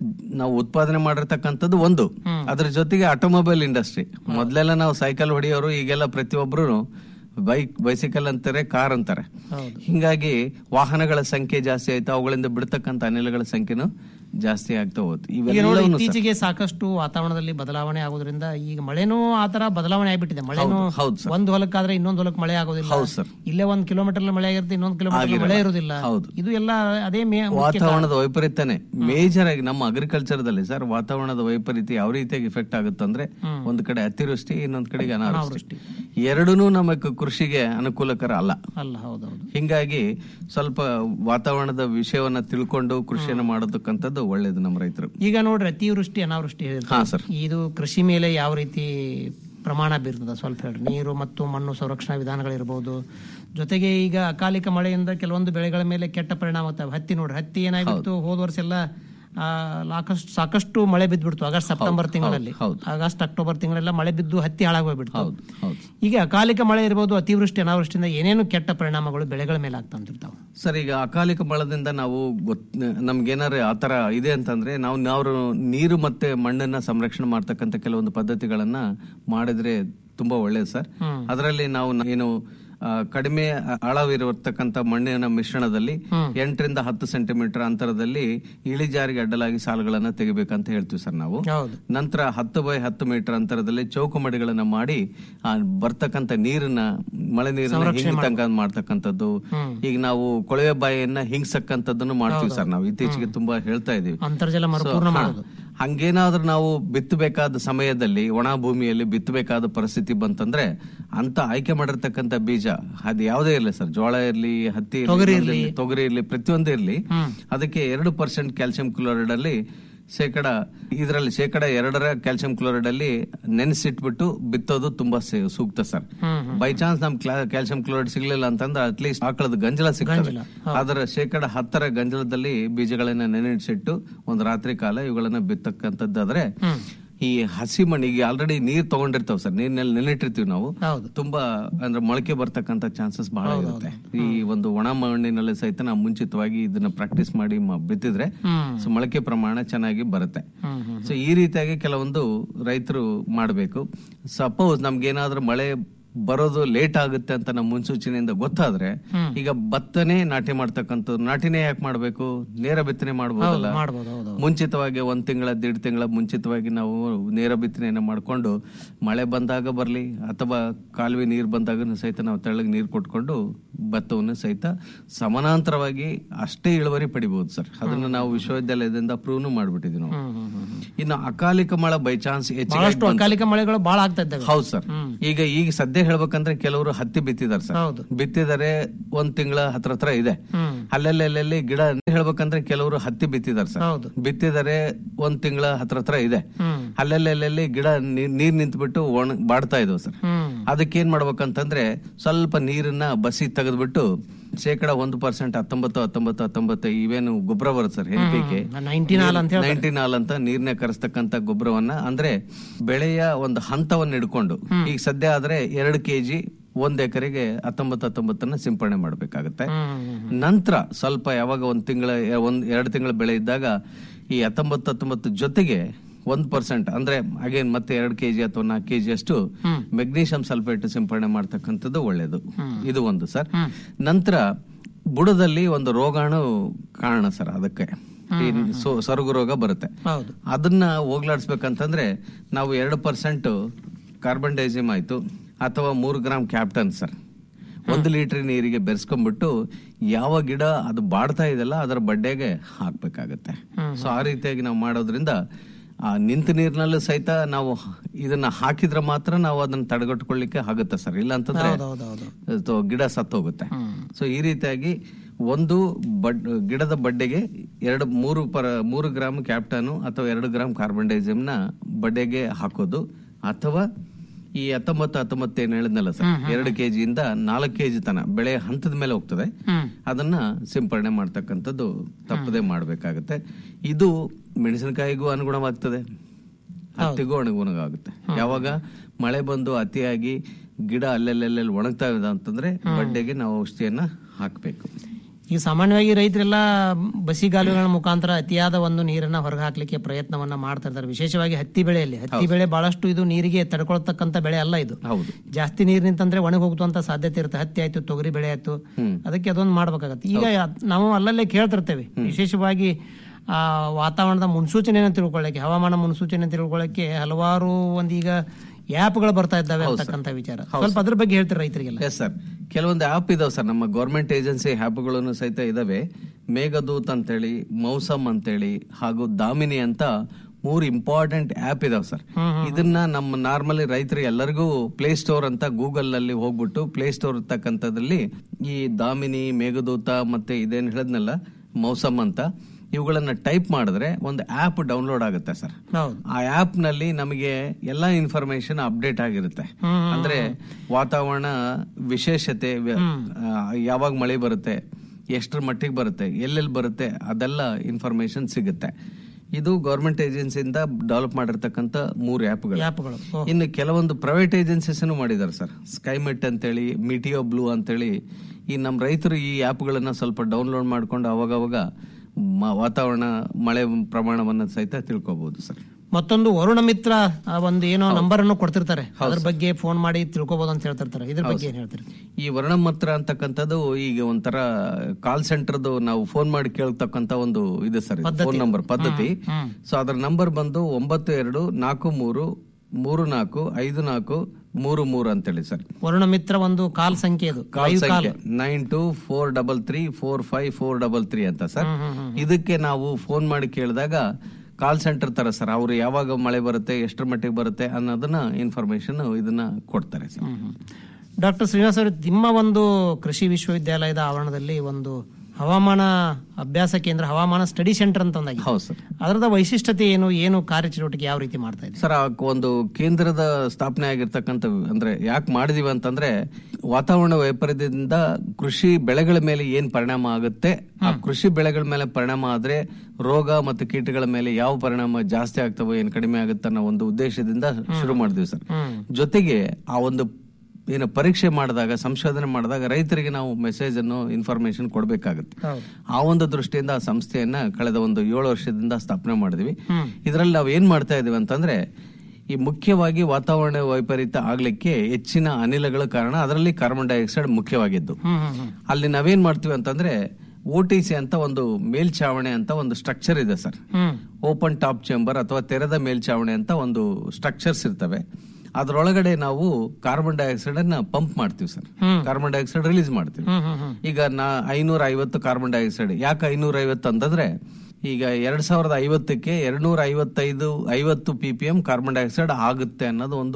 ನಾವು ಉತ್ಪಾದನೆ ಮಾಡಿರ್ತಕ್ಕಂಥದ್ದು ಒಂದು ಅದ್ರ ಜೊತೆಗೆ ಆಟೋಮೊಬೈಲ್ ಇಂಡಸ್ಟ್ರಿ ಮೊದ್ಲೆಲ್ಲ ನಾವು ಸೈಕಲ್ ಹೊಡೆಯೋರು ಈಗೆಲ್ಲ ಪ್ರತಿಯೊಬ್ರು ಬೈಕ್ ಬೈಸಿಕಲ್ ಅಂತಾರೆ ಕಾರ್ ಅಂತಾರೆ ಹೌದು ಹಿಂಗಾಗಿ ವಾಹನಗಳ ಸಂಖ್ಯೆ ಜಾಸ್ತಿ ಆಯ್ತು ಅವುಗಳಿಂದ ಬಿಡ್ತಕ್ಕಂಥ ಅನಿಲಗಳ ಸಂಖ್ಯೆನೂ ಜಾಸ್ತಿ ಆಗ್ತಾ ಹೋಯ್ತು ಈಗ ನೋಡಿ ಇವೆಲ್ಲವೂ ಸಹ- ಇತ್ತೀಚೆಗೆ ಸಾಕಷ್ಟು ವಾತಾವರಣದಲ್ಲಿ ಬದಲಾವಣೆ ಆಗೋದ್ರಿಂದ ಈಗ ಮಳೆನೂ ಆತರ ಬದಲಾವಣೆ ಆಗ್ಬಿಟ್ಟಿದೆ ಮಳೆನೂ ಹೌದು, ಹೌದು ಸರ್. ಒಂದ್ ಹೊಲಕ್ಕಾದ್ರೆ ಇನ್ನೊಂದ್ ಹೊಲಕ್ ಮಳೆ ಆಗೋದಿಲ್ಲ ಹೌದು ಸರ್. ಇಲ್ಲೇ ಒಂದ್ ಕಿಲೋಮೀಟರ್ ಮಳೆ ಆಗಿರುತ್ತೆ ಇನ್ನೊಂದ್ ಕಿಲೋಮೀಟರ್ ಆಗಿರಲ್ಲ. ಮಳೆ ಇರೋದಿಲ್ಲ ಹೌದು. ಇದು ಎಲ್ಲ ಅದೇ ಮೇ- ಮುಖ್ಯ ಕಾರಣ. ವಾತಾವರಣದ ವೈಪರೀತ್ಯನೇ ಮೇಜರ್ ಆಗಿ ನಮ್ಮ ಅಗ್ರಿಕಲ್ಚರ್ ದಲ್ಲಿ ಸರ್ ವಾತಾವರಣದ ವೈಪರೀತ್ಯ ಯಾವ ರೀತಿಯಾಗಿ ಇಫೆಕ್ಟ್ ಆಗುತ್ತಂದ್ರೆ ಒಂದ್ ಕಡೆ ಅತಿವೃಷ್ಟಿ ಇನ್ನೊಂದ್ ಕಡೆಗೆ ಅನಾವೃಷ್ಟಿ ಎರಡೂ ನಮಗೆ ಕೃಷಿಗೆ ಅನುಕೂಲಕರ ಅಲ್ಲ ಅಲ್ಲ ಹೌದೌದು ಹಿಂಗಾಗಿ ಸ್ವಲ್ಪ ವಾತಾವರಣದ ವಿಷಯವನ್ನ ತಿಳ್ಕೊಂಡು ಕೃಷಿಯನ್ನ ಮಾಡೋದಕ್ಕಂಥದ್ದು ಒಳ್ಳೇದು ನಮ್ಮ ರೈತರು ಈಗ ನೋಡ್ರಿ ಅತಿವೃಷ್ಟಿ ಅನಾವೃಷ್ಟಿ ಹೇಳಿದ್ರು. ಹಾ, ಸರ್. ಇದು ಕೃಷಿ ಮೇಲೆ ಯಾವ ರೀತಿ ಪ್ರಮಾಣ ಬೀರ್ತದ ಸ್ವಲ್ಪ ಹೇಳ್ರಿ ನೀರು ಮತ್ತು ಮಣ್ಣು ಸಂರಕ್ಷಣಾ ವಿಧಾನಗಳಿರ್ಬೋದು ಜೊತೆಗೆ ಈಗ ಅಕಾಲಿಕ ಮಳೆಯಿಂದ ಕೆಲವೊಂದು ಬೆಳೆಗಳ ಮೇಲೆ ಕೆಟ್ಟ ಪರಿಣಾಮ ಆಗ್ತವೆ ಹತ್ತಿ ನೋಡ್ರಿ ಹತ್ತಿ ಏನಾಗಿತ್ತು ಹೋದ ವರ್ಷ ಎಲ್ಲ ಆ, ಲಾಕಷ್ಟು ಸಾಕಷ್ಟು ಮಳೆ ಬಿದ್ದ್ಬಿಡ್ತು ಆಗಸ್ಟ್ ಸೆಪ್ಟೆಂಬರ್ ತಿಂಗಳಲ್ಲಿ ಆಗಸ್ಟ್ ಅಕ್ಟೋಬರ್ ತಿಂಗಳೆಲ್ಲ ಮಳೆ ಬಿದ್ದು ಹತ್ತಿ ಹಾಳಾಗೋಗ್ಬಿಡ್ತು ಈಗ ಅಕಾಲಿಕ ಮಳೆ ಇರ್ಬೋದು ಅತಿವೃಷ್ಟಿ ಅನಾವೃಷ್ಟಿಯಿಂದ ಏನೇನು ಕೆಟ್ಟ ಪರಿಣಾಮಗಳು ಬೆಳೆಗಳ ಮೇಲೆ ಆಗ್ತಾ ಅಂತಿರ್ತಾವೆ ಸರ್ ಈಗ ಅಕಾಲಿಕ ಮಳೆದಿಂದ ನಾವು ಗೊತ್ ನಮ್ಗೇನಾರ ಆತರ ಇದೆ ಅಂತಂದ್ರೆ ನಾವು ನಾವು ನೀರು ಮತ್ತೆ ಮಣ್ಣನ್ನ ಸಂರಕ್ಷಣೆ ಮಾಡ್ತಕ್ಕಂಥ ಕೆಲವೊಂದು ಪದ್ಧತಿಗಳನ್ನ ಮಾಡಿದ್ರೆ ತುಂಬಾ ಒಳ್ಳೇದು ಸರ್ ಅದರಲ್ಲಿ ನಾವು ಏನು ಆ, ಕಡಿಮೆ ಆಳವಿರತಕ್ಕಂಥ ಮಣ್ಣಿನ ಮಿಶ್ರಣದಲ್ಲಿ ಎಂಟರಿಂದ ಹತ್ತು ಸೆಂಟಿಮೀಟರ್ ಅಂತರದಲ್ಲಿ ಇಳಿಜಾರಿಗೆ ಅಡ್ಡಲಾಗಿ ಸಾಲುಗಳನ್ನ ತೆಗಿಬೇಕಂತ ಹೇಳ್ತೀವಿ ಸರ್ ನಾವು ಹೌದು ನಂತರ ಹತ್ತು ಬೈ ಹತ್ತು ಮೀಟರ್ ಅಂತರದಲ್ಲಿ ಚೌಕು ಮಡಿಗಳನ್ನ ಮಾಡಿ ಆ ಬರ್ತಕ್ಕಂಥ ನೀರನ್ನ ಮಳೆ ನೀರನ್ನ ಹಿಂಗತಂಕ ಮಾಡ್ತಕ್ಕಂಥದ್ದು ಈಗ ನಾವು ಕೊಳವೆ ಬಾಯಿಯನ್ನ ಹಿಂಗ್ಸಕ್ಕಂಥದ್ದನ್ನು ಮಾಡ್ತೀವಿ ಸರ್ ನಾವು ಇತ್ತೀಚೆಗೆ ತುಂಬಾ ಹೇಳ್ತಾ ಇದೀವಿ ಅಂತರ್ಜಲ ಮರುಪೂರ್ಣ So, ಹಾ. ಮಾಡೋದು ಹಂಗೇನಾದ್ರೂ ನಾವು ಬಿತ್ತಬೇಕಾದ ಸಮಯದಲ್ಲಿ ಒಣ ಭೂಮಿಯಲ್ಲಿ ಬಿತ್ತಬೇಕಾದ ಪರಿಸ್ಥಿತಿ ಬಂತಂದ್ರೆ ಅಂತ ಆಯ್ಕೆ ಮಾಡಿರ್ತಕ್ಕಂಥ ಬೀಜ ಅದು ಯಾವುದೇ ಇರಲಿ ಸರ್ ಜೋಳ ಇರ್ಲಿ ಹತ್ತಿ ಇರ್ಲಿ, ತೊಗರಿ ಇನ್ನೊಂದು ಇರ್ಲಿ, ತೊಗರಿ ಇರ್ಲಿ ಪ್ರತಿಯೊಂದು ಇರ್ಲಿ ಅದಕ್ಕೆ ಎರಡು ಪರ್ಸೆಂಟ್ ಕ್ಯಾಲ್ಸಿಯಂ ಕ್ಲೋರೈಡ್ ಅಲ್ಲಿ ಶೇಕಡ ಇದರಲ್ಲಿ ಶೇಕಡ ಎರಡರ ಕ್ಯಾಲ್ಸಿಯಂ ಕ್ಲೋರೈಡ್ ಅಲ್ಲಿ ನೆನೆಸಿಟ್ಬಿಟ್ಟು ಬಿತ್ತೋದು ತುಂಬಾ ಸೇ- ಸೂಕ್ತ ಸರ್ ಬೈ ಚಾನ್ಸ್ ನಮ್ ಕ್ಯಾಲ್ಸಿಯಂ ಕ್ಲೋರೈಡ್ ಸಿಗ್ಲಿಲ್ಲ ಅಂತಂದ್ರೆ ಅಟ್ಲೀಸ್ಟ್ ಆಕಳದ ಗಂಜಲ ಸಿಗ್ತದೆ ಅದರ ಶೇಕಡ ಹತ್ತರ ಗಂಜಲದಲ್ಲಿ ಬೀಜಗಳನ್ನ ನೆನೆಸಿಟ್ಟು ಒಂದು ರಾತ್ರಿ ಕಾಲ ಇವುಗಳನ್ನ ಬಿತ್ತಕ್ಕಂಥದ್ದಾದ್ರೆ ಈ ಹಸಿ ಮಣ್ಣಿಗೆ ಆಲ್ರೆಡಿ ನೀರ್ ತಗೊಂಡಿರ್ತಾವ ಸರ್ ನೀರ್ನಲ್ಲಿ ನೆನೆಟ್ಟಿರ್ತೀವಿ ನಾವು ಹೌದು. ತುಂಬಾ ಅಂದ್ರೆ ಮೊಳಕೆ ಬರ್ತಕ್ಕಂಥ ಚಾನ್ಸಸ್ ಬಹಳ ಇರುತ್ತೆ ಈ ಒಂದು ಒಣ ಮಣ್ಣಿನಲ್ಲಿ ಸಹಿತ ನಾವು ಮುಂಚಿತವಾಗಿ ಇದನ್ನ ಪ್ರಾಕ್ಟೀಸ್ ಮಾಡಿ ಮ- ಬಿತ್ತಿದ್ರೆ ಸೊ ಮೊಳಕೆ ಪ್ರಮಾಣ ಚೆನ್ನಾಗಿ ಬರುತ್ತೆ ಸೊ ಈ ರೀತಿಯಾಗಿ ಕೆಲವೊಂದು ರೈತರು ಮಾಡಬೇಕು ಸಪೋಸ್ ನಮ್ಗೇನಾದ್ರೂ ಮಳೆ ಬರೋದು ಲೇಟ್ ಆಗುತ್ತೆ ಅಂತ ನಮ್ಮ ಮುನ್ಸೂಚನೆಯಿಂದ ಗೊತ್ತಾದ್ರೆ ಈಗ ಭತ್ತನೇ ನಾಟಿ ಮಾಡ್ತಕ್ಕಂಥದ್ದು ನಾಟಿನೇ ಯಾಕೆ ಮಾಡ್ಬೇಕು ನೇರ ಬಿತ್ತನೆ ಮಾಡಬಹುದಲ್ಲ ಮಾಡ್ಬೋದು ಹೌದು ಮುಂಚಿತವಾಗಿ ಒಂದ್ ತಿಂಗಳ ದೀಡ್ ತಿಂಗಳ ಮುಂಚಿತವಾಗಿ ನಾವು ನೇರ ಬಿತ್ತನೆಯನ್ನ ಮಾಡ್ಕೊಂಡು ಮಳೆ ಬಂದಾಗ ಬರ್ಲಿ ಅಥವಾ ಕಾಲುವೆ ನೀರು ಬಂದಾಗ ಸಹಿತ ನಾವು ತೆಳ್ಳಗೆ ನೀರು ಕೊಟ್ಕೊಂಡು ಭತ್ತವನ್ನು ಸಹಿತ ಸಮಾನಾಂತರವಾಗಿ ಅಷ್ಟೇ ಇಳುವರಿ ಪಡಿಬಹುದು ಸರ್ ಅದನ್ನ ನಾವು ವಿಶ್ವವಿದ್ಯಾಲಯದಿಂದ ಪ್ರೂವ್ನು ಮಾಡ್ಬಿಟ್ಟಿದ್ವಿ ನಾವು ಇನ್ನು ಅಕಾಲಿಕ ಮಳೆ ಬೈ ಚಾನ್ಸ್ ಬಹಳಷ್ಟು ಅಕಾಲಿಕ ಮಳೆಗಳು ಬಹಳ ಆಗ್ತಾ ಇದ್ದಾವೆ ಹೌದು ಸರ್ ಈಗ ಈಗ ಸದ್ಯ ಹೇಳ್ಬೇಕಂದ್ರೆ ಕೆಲವರು ಹತ್ತಿ ಬಿತ್ತಿದಾರೆ ಸರ್ ಹೌದು. ಬಿತ್ತಿದರೆ ಒಂದ್ ತಿಂಗಳ ಹತ್ರ ಹತ್ರ ಇದೆ ಹ್ಮ್ ಅಲ್ಲಲ್ಲಿ ಅಲ್ಲಲ್ಲಿ ಗಿಡ ಹೇಳ್ಬೇಕಂದ್ರೆ ಕೆಲವರು ಹತ್ತಿ ಬಿತ್ತಿದಾರೆ ಸರ್ ಹೌದು ಬಿತ್ತಿದರೆ ಒಂದ್ ತಿಂಗಳ ಹತ್ರ ಹತ್ರ ಇದೆ ಹ್ಮ್ ಅಲ್ಲಲ್ಲಿ ಅಲ್ಲಲ್ಲಿ ಗಿಡ ನೀ- ನೀರ್ ನಿಂತ್ಬಿಟ್ಟು ಒಣ ಬಾಡ್ತಾ ಇದಾವೆ ಸರ್ ಹ್ಮ್ ಅದಕ್ಕೆ ಏನ್ ಮಾಡ್ಬೇಕಂತಂದ್ರೆ ಸ್ವಲ್ಪ ನೀರನ್ನ ಬಸಿ ತೆಗೆದ್ಬಿಟ್ಟು ಶೇಕಡ ಒಂದು ಪರ್ಸೆಂಟ್ ಹತ್ತೊಂಬತ್ತು ಹತ್ತೊಂಬತ್ತು ಹತ್ತೊಂಬತ್ತು ಇವೇನು ಗೊಬ್ಬರ ಬರುತ್ತೆ sir N P K nineteen all ಅಂತ ಹೇಳ್ತಾರೆ ನೈನ್ಟೀನ್ ಹಾಲ್ ಅಂತ ನೀರ್ನ ಕರೆಸ್ತಕ್ಕಂತ ಗೊಬ್ಬರವನ್ನ ಅಂದ್ರೆ ಬೆಳೆಯ ಒಂದು ಹಂತವನ್ನ ಹಿಡ್ಕೊಂಡು ಈಗ ಸದ್ಯ ಆದ್ರೆ ಎರಡು ಕೆಜಿ ಒಂದ್ ಎಕರೆಗೆ ಹತ್ತೊಂಬತ್ತು ಹತ್ತೊಂಬತ್ತನ್ನ ಸಿಂಪಡಣೆ ಮಾಡ್ಬೇಕಾಗತ್ತೆ ನಂತರ ಸ್ವಲ್ಪ ಯಾವಾಗ ಒಂದ್ ತಿಂಗಳ ಒಂದ್ ಎರಡು ತಿಂಗಳ ಬೆಳೆ ಇದ್ದಾಗ ಈ ಹತ್ತೊಂಬತ್ತು ಹತ್ತೊಂಬತ್ತು ಜೊತೆಗೆ ಒಂದ್ ಪರ್ಸೆಂಟ್ ಅಂದ್ರೆ ಅಗೇನ್ ಮತ್ತೆ ಎರಡು ಕೆಜಿ ಅಥವಾ ನಾಲ್ಕು ಕೆಜಿ ಅಷ್ಟು ಮೆಗ್ನೀಷಿಯಂ ಸಲ್ಫೇಟ್ ಸಿಂಪಡಣೆ ಮಾಡ್ತಕ್ಕಂಥದ್ದು ಒಳ್ಳೇದು ಇದು ಒಂದು ಸರ್ ನಂತರ ಬುಡದಲ್ಲಿ ಒಂದು ರೋಗಾಣು ಕಾರಣ ಸರ್ ಅದಕ್ಕೆ ಈ ಸೊ- ಸೊರಗು ರೋಗ ಬರುತ್ತೆ ಹೌದು ಅದನ್ನ ಹೋಗ್ಲಾಡ್ಸ್ಬೇಕಂತಂದ್ರೆ ನಾವು ಎರಡು ಪರ್ಸೆಂಟ್ ಕಾರ್ಬನ್ ಡೈಸಿಮ್ ಆಯ್ತು ಅಥವಾ ಮೂರು ಗ್ರಾಮ್ ಕ್ಯಾಪ್ಟನ್ ಸರ್ ಒಂದು ಲೀಟರ್ ನೀರಿಗೆ ಬೆರೆಸ್ಕೊಂಡ್ಬಿಟ್ಟು ಯಾವ ಗಿಡ ಅದು ಬಾಡ್ತಾ ಇದೆಲ್ಲ ಅದರ ಬಡ್ಡೆಗೆ ಹಾಕ್ಬೇಕಾಗತ್ತೆ ಸೊ ಆ ರೀತಿಯಾಗಿ ನಾವು ಮಾಡೋದ್ರಿಂದ ಆ ನಿಂತ ನೀರಿನಲ್ಲೂ ಸಹಿತ ನಾವು ಇದನ್ನ ಹಾಕಿದ್ರೆ ಮಾತ್ರ ನಾವು ಅದನ್ನ ತಡೆಗಟ್ಕೊಳ್ಳಿಕ್ಕೆ ಆಗುತ್ತೆ ಸರ್ ಇಲ್ಲ ಅಂತಂದ್ರೆ ಹೌದೌದು ಅದು ಗಿಡ ಸತ್ತೋಗುತ್ತೆ ಸೊ ಈ ರೀತಿಯಾಗಿ ಒಂದು ಬಡ್ ಗಿಡದ ಬಡ್ಡೆಗೆ ಎರಡು ಮೂರು ಪರ ಮೂರು ಗ್ರಾಮ್ ಕ್ಯಾಪ್ಟನು ಅಥವಾ ಎರಡು ಗ್ರಾಮ್ ಕಾರ್ಬನ್ ಡೈಸಿಮ್ನ ಬಡ್ಡೆಗೆ ಹಾಕೋದು ಅಥವಾ ಈ ಹತ್ತೊಂಬತ್ತು ಹತ್ತೊಂಬತ್ತು ಏನ್ ಹೇಳಿದ್ನಲ್ಲ ಸರ್ ಎರಡು ಕೆಜಿಯಿಂದ ನಾಲ್ಕು ಕೆಜಿ ತನ ಬೆಳೆ ಹಂತದ ಮೇಲೆ ಹೋಗ್ತದೆ ಅದನ್ನ ಸಿಂಪರಣೆ ಮಾಡ್ತಕ್ಕಂಥದ್ದು ತಪ್ಪದೆ ಮಾಡ್ಬೇಕಾಗತ್ತೆ ಇದು ಮೆಣಸಿನಕಾಯಿಗೂ ಅನುಗುಣವಾಗ್ತದೆ ಹತ್ತಿಗೂ ಅನುಗುಣವಾಗುತ್ತೆ ಯಾವಾಗ ಮಳೆ ಬಂದು ಅತಿಯಾಗಿ ಗಿಡ ಅಲ್ಲೆಲ್ಲೆಲ್ಲೆಲ್ಲಿ ಒಣಗ್ತಾ ಇದೆ ಅಂತಂದ್ರೆ ಬಡ್ಡೆಗೆ ನಾವು ಔಷಧಿಯನ್ನ ಹಾಕ್ಬೇಕು ಈಗ ಸಾಮಾನ್ಯವಾಗಿ ರೈತರೆಲ್ಲ ಬಸಿಗಾಲುಗಳ ಮುಖಾಂತರ ಅತಿಯಾದ ಒಂದು ನೀರನ್ನ ಹೊರಗೆ ಹಾಕ್ಲಿಕ್ಕೆ ಪ್ರಯತ್ನವನ್ನ ಮಾಡ್ತಾ ಇರ್ತಾರೆ ವಿಶೇಷವಾಗಿ ಹತ್ತಿ ಬೆಳೆಯಲ್ಲಿ ಹತ್ತಿ ಬೆಳೆ ಬಹಳಷ್ಟು ಇದು ನೀರಿಗೆ ತಡ್ಕೊಳ್ತಕ್ಕಂತ ಬೆಳೆ ಅಲ್ಲ ಇದು ಹೌದು ಜಾಸ್ತಿ ನೀರ್ ನಿಂತಂದ್ರೆ ಒಣಗಿ ಹೋಗುವಂತ ಸಾಧ್ಯತೆ ಇರುತ್ತೆ ಹತ್ತಿ ಆಯ್ತು ತೊಗರಿ ಬೆಳೆ ಆಯ್ತು ಅದಕ್ಕೆ ಅದೊಂದು ಮಾಡ್ಬೇಕಾಗತ್ತೆ ಈಗ ನಾವು ಅಲ್ಲಲ್ಲೇ ಕೇಳ್ತಿರ್ತೇವೆ ವಿಶೇಷವಾಗಿ ಆ ವಾತಾವರಣದ ಮುನ್ಸೂಚನೆಯನ್ನು ತಿಳ್ಕೊಳ್ಳಕ್ಕೆ ಹವಾಮಾನ ಮುನ್ಸೂಚನೆ ತಿಳ್ಕೊಳ್ಳಕ್ಕೆ ಹಲವಾರು ಒಂದೀಗ ಆ್ಯಪ್ಗಳು ಬರ್ತಾ ಇದ್ದಾವೆ ಅಂತಕ್ಕಂಥ ವಿಚಾರ ಸ್ವಲ್ಪ ಅದ್ರ ಬಗ್ಗೆ ಹೇಳ್ತೀರಿ ರೈತರಿಗೆಲ್ಲ ಎಸ್ ಸರ್ ಕೆಲವೊಂದು ಆ್ಯಪ್ ಇದಾವೆ ಸರ್ ನಮ್ಮ ಗೌರ್ಮೆಂಟ್ ಏಜೆನ್ಸಿ ಆ್ಯಪ್ಗಳನ್ನು ಸಹಿತ ಇದಾವೆ ಮೇಘದೂತ್ ಅಂತೇಳಿ ಮೌಸಮ್ ಅಂತೇಳಿ ಹಾಗೂ ದಾಮಿನಿ ಅಂತ ಮೂರು ಇಂಪಾರ್ಟೆಂಟ್ ಆ್ಯಪ್ ಇದಾವೆ ಸರ್ ಇದನ್ನ ನಮ್ಮ ನಾರ್ಮಲಿ ರೈತರು ಎಲ್ಲರಿಗೂ ಪ್ಲೇ ಸ್ಟೋರ್ ಅಂತ ಗೂಗಲ್ ನಲ್ಲಿ ಹೋಗ್ಬಿಟ್ಟು ಪ್ಲೇ ಸ್ಟೋರ್ ಇರ್ತಕ್ಕಂಥದ್ರಲ್ಲಿ ಈ ದಾಮಿನಿ ಮೇಘದೂತ ಮತ್ತೆ ಇದೇನು ಹೇಳಿದ್ನಲ್ಲ ಮೌಸಮ್ ಅಂತ ಇವುಗಳನ್ನ ಟೈಪ್ ಮಾಡಿದ್ರೆ ಒಂದು ಆ್ಯಪ್ ಡೌನ್ಲೋಡ್ ಆಗುತ್ತೆ ಸರ್ ಹೌದು ಆ ಆಪ್ ನಲ್ಲಿ ನಮಗೆ ಎಲ್ಲಾ ಇನ್ಫಾರ್ಮೇಶನ್ ಅಪ್ಡೇಟ್ ಆಗಿರುತ್ತೆ ಅಂದ್ರೆ ವಾತಾವರಣ ವಿಶೇಷತೆ ವ್ಯ- ಆ, ಯಾವಾಗ ಮಳೆ ಬರುತ್ತೆ ಎಷ್ಟರ ಮಟ್ಟಿಗೆ ಬರುತ್ತೆ ಎಲ್ಲೆಲ್ಲಿ ಬರುತ್ತೆ ಅದೆಲ್ಲ ಇನ್ಫಾರ್ಮೇಶನ್ ಸಿಗುತ್ತೆ ಇದು ಗೌರ್ಮೆಂಟ್ ಏಜೆನ್ಸಿಯಿಂದ ಡೆವಲಪ್ ಮಾಡಿರ್ತಕ್ಕಂಥ ಮೂರು ಆ್ಯಪ್ಗಳು ಆ್ಯಪ್ಗಳು ಓ, ಇನ್ನು ಕೆಲವೊಂದು ಪ್ರೈವೇಟ್ ಏಜೆನ್ಸೀಸ್ ಮಾಡಿದ್ದಾರೆ ಸರ್ ಸ್ಕೈಮೆಟ್ ಅಂತೇಳಿ ಮಿಟಿಯೋ ಬ್ಲೂ ಅಂತೇಳಿ ಈ ನಮ್ಮ ರೈತರು ಈ ಆ್ಯಪ್ಗಳನ್ನ ಸ್ವಲ್ಪ ಡೌನ್ಲೋಡ್ ಮಾಡ್ಕೊಂಡು ಅವಾಗವಾಗ ಮ- ವಾತಾವರಣ ಮಳೆ ಪ್ರಮಾಣವನ್ನು ಸಹಿತ ತಿಳ್ಕೊಬಹುದು ಸರ್ ಮತ್ತೊಂದು ವರುಣ ಮಿತ್ರ ಆ ಒಂದು ಏನೋ ನಂಬರ್ ಅನ್ನು ಕೊಡ್ತಿರ್ತಾರೆ ಅದ್ರ ಬಗ್ಗೆ ಫೋನ್ ಮಾಡಿ ತಿಳ್ಕೊಬಹುದು ಅಂತ ಹೇಳ್ತಿರ್ತಾರೆ ಇದ್ರ ಬಗ್ಗೆ ಏನ್ ಹೇಳ್ತೀರಿ ಈ ವರ್ಣಮತ್ರ ಅಂತಕ್ಕಂಥದ್ದು ಈಗ ಒಂಥರ ಕಾಲ್ ಸೆಂಟರ್ದು ನಾವು ಫೋನ್ ಮಾಡಿ ಕೇಳ್ತಕ್ಕಂತ ಒಂದು ಇದೆ ಸರ್ ಫೋನ್ ನಂಬರ್ ಪದ್ಧತಿ ಸೊ ಅದರ ನಂಬರ್ ಬಂದು ಒಂಬತ್ತು ಎರಡು ನಾಲ್ಕು ಮೂರು ಮೂರು ನಾಲ್ಕು ಐದು ನಾಲ್ಕು ಮೂರು ಮೂರು ಅಂತೇಳಿ ಸರ್ ವರುಣ ಮಿತ್ರ ಒಂದು ಕಾಲ್ ಸಂಖ್ಯೆ ಇದು ಕಾಲ್ Live call. ಸಂಖ್ಯೆ nine two four double three four five four double three ಅಂತ ಸರ್ ಇದಕ್ಕೆ ನಾವು ಫೋನ್ ಮಾಡಿ ಕೇಳಿದಾಗ ಕಾಲ್ ಸೆಂಟರ್ ತರ ಸರ್ ಅವರು ಯಾವಾಗ ಮಳೆ ಬರುತ್ತೆ ಎಷ್ಟರ ಮಟ್ಟಿಗೆ ಬರುತ್ತೆ ಅನ್ನೋದನ್ನ ಇನ್ಫಾರ್ಮೇಶನ್ ಇದನ್ನ ಕೊಡ್ತಾರೆ ಸರ್ ಡಾಕ್ಟರ್ ಶ್ರೀನಿವಾಸ್ ಅವರು ನಿಮ್ಮ ಒಂದು ಕೃಷಿ ವಿಶ್ವವಿದ್ಯಾಲಯದ ಆವರಣದಲ್ಲಿ ಒಂದು ಹವಾಮಾನ ಅಭ್ಯಾಸ ಕೇಂದ್ರ ಹವಾಮಾನ ಸ್ಟಡಿ ಸೆಂಟರ್ ಅಂತ ಒಂದಾಗಿದೆ ಹೌದು ಸರ್ ಅದರದ ವೈಶಿಷ್ಟ್ಯತೆ ಏನು ಏನು ಕಾರ್ಯಚಟುವಟಿಕೆ ಯಾವ ರೀತಿ ಮಾಡ್ತಾ ಇದೆ ಸರ್ ಆ ಒಂದು ಕೇಂದ್ರದ ಸ್ಥಾಪನೆ ಆಗಿರ್ತಕ್ಕಂಥ ಅಂದ್ರೆ ಯಾಕೆ ಮಾಡಿದೀವಿ ಅಂತಂದ್ರೆ ವಾತಾವರಣ ವೈಪರೀತ್ಯದಿಂದ ಕೃಷಿ ಬೆಳೆಗಳ ಮೇಲೆ ಏನ್ ಪರಿಣಾಮ ಆಗುತ್ತೆ ಆ ಕೃಷಿ ಬೆಳೆಗಳ ಮೇಲೆ ಪರಿಣಾಮ ಆದ್ರೆ ರೋಗ ಮತ್ತು ಕೀಟಗಳ ಮೇಲೆ ಯಾವ ಪರಿಣಾಮ ಜಾಸ್ತಿ ಆಗ್ತವೋ ಏನ್ ಕಡಿಮೆ ಆಗುತ್ತೆ ಅನ್ನೋ ಒಂದು ಉದ್ದೇಶದಿಂದ ಶುರು ಮಾಡಿದ್ವಿ ಸರ್ ಜೊತೆಗೆ ಆ ಒಂದು ಏನು ಪರೀಕ್ಷೆ ಮಾಡಿದಾಗ ಸಂಶೋಧನೆ ಮಾಡಿದಾಗ ರೈತರಿಗೆ ನಾವು ಮೆಸೇಜ್ ಅನ್ನು ಇನ್ಫಾರ್ಮೇಶನ್ ಕೊಡಬೇಕಾಗುತ್ತೆ ಆ ಒಂದು ದೃಷ್ಟಿಯಿಂದ ಆ ಸಂಸ್ಥೆಯನ್ನ ಕಳೆದ ಒಂದು ಏಳು ವರ್ಷದಿಂದ ಸ್ಥಾಪನೆ ಮಾಡಿದ್ವಿ ಇದರಲ್ಲಿ ನಾವು ಏನ್ ಮಾಡ್ತಾ ಇದೀವಿ ಅಂತಂದ್ರೆ ಈ ಮುಖ್ಯವಾಗಿ ವಾತಾವರಣ ವೈಪರೀತ್ಯ ಆಗ್ಲಿಕ್ಕೆ ಹೆಚ್ಚಿನ ಅನಿಲಗಳ ಕಾರಣ ಅದರಲ್ಲಿ ಕಾರ್ಬನ್ ಡೈಆಕ್ಸೈಡ್ ಮುಖ್ಯವಾಗಿದ್ದು ಅಲ್ಲಿ ನಾವೇನ್ ಮಾಡ್ತೀವಿ ಅಂತಂದ್ರೆ ಓ ಟಿ ಸಿ ಅಂತ ಒಂದು ಮೇಲ್ಛಾವಣಿ ಅಂತ ಒಂದು ಸ್ಟ್ರಕ್ಚರ್ ಇದೆ ಸರ್ ಓಪನ್ ಟಾಪ್ ಚೇಂಬರ್ ಅಥವಾ ತೆರೆದ ಮೇಲ್ಛಾವಣಿ ಅಂತ ಒಂದು ಸ್ಟ್ರಕ್ಚರ್ಸ್ ಇರ್ತವೆ ಅದರೊಳಗಡೆ ನಾವು ಕಾರ್ಬನ್ ಡೈಆಕ್ಸೈಡ್ ಅನ್ನ ಪಂಪ್ ಮಾಡ್ತೀವಿ ಸರ್ ಕಾರ್ಬನ್ ಡೈಆಕ್ಸೈಡ್ ರಿಲೀಸ್ ಮಾಡ್ತೀವಿ ಈಗ ನಾ ಐನೂರ ಐವತ್ತು ಕಾರ್ಬನ್ ಡೈಆಕ್ಸೈಡ್ ಯಾಕೆ ಐನೂರ ಐವತ್ತು ಅಂತಂದ್ರೆ ಈಗ ಎರಡ್ ಸಾವಿರದ ಐವತ್ತಕ್ಕೆ ಎರಡ್ನೂರ ಐವತ್ತೈದು ಐವತ್ತು P P M carbon dioxide ಆಗುತ್ತೆ ಅನ್ನೋದು ಒಂದು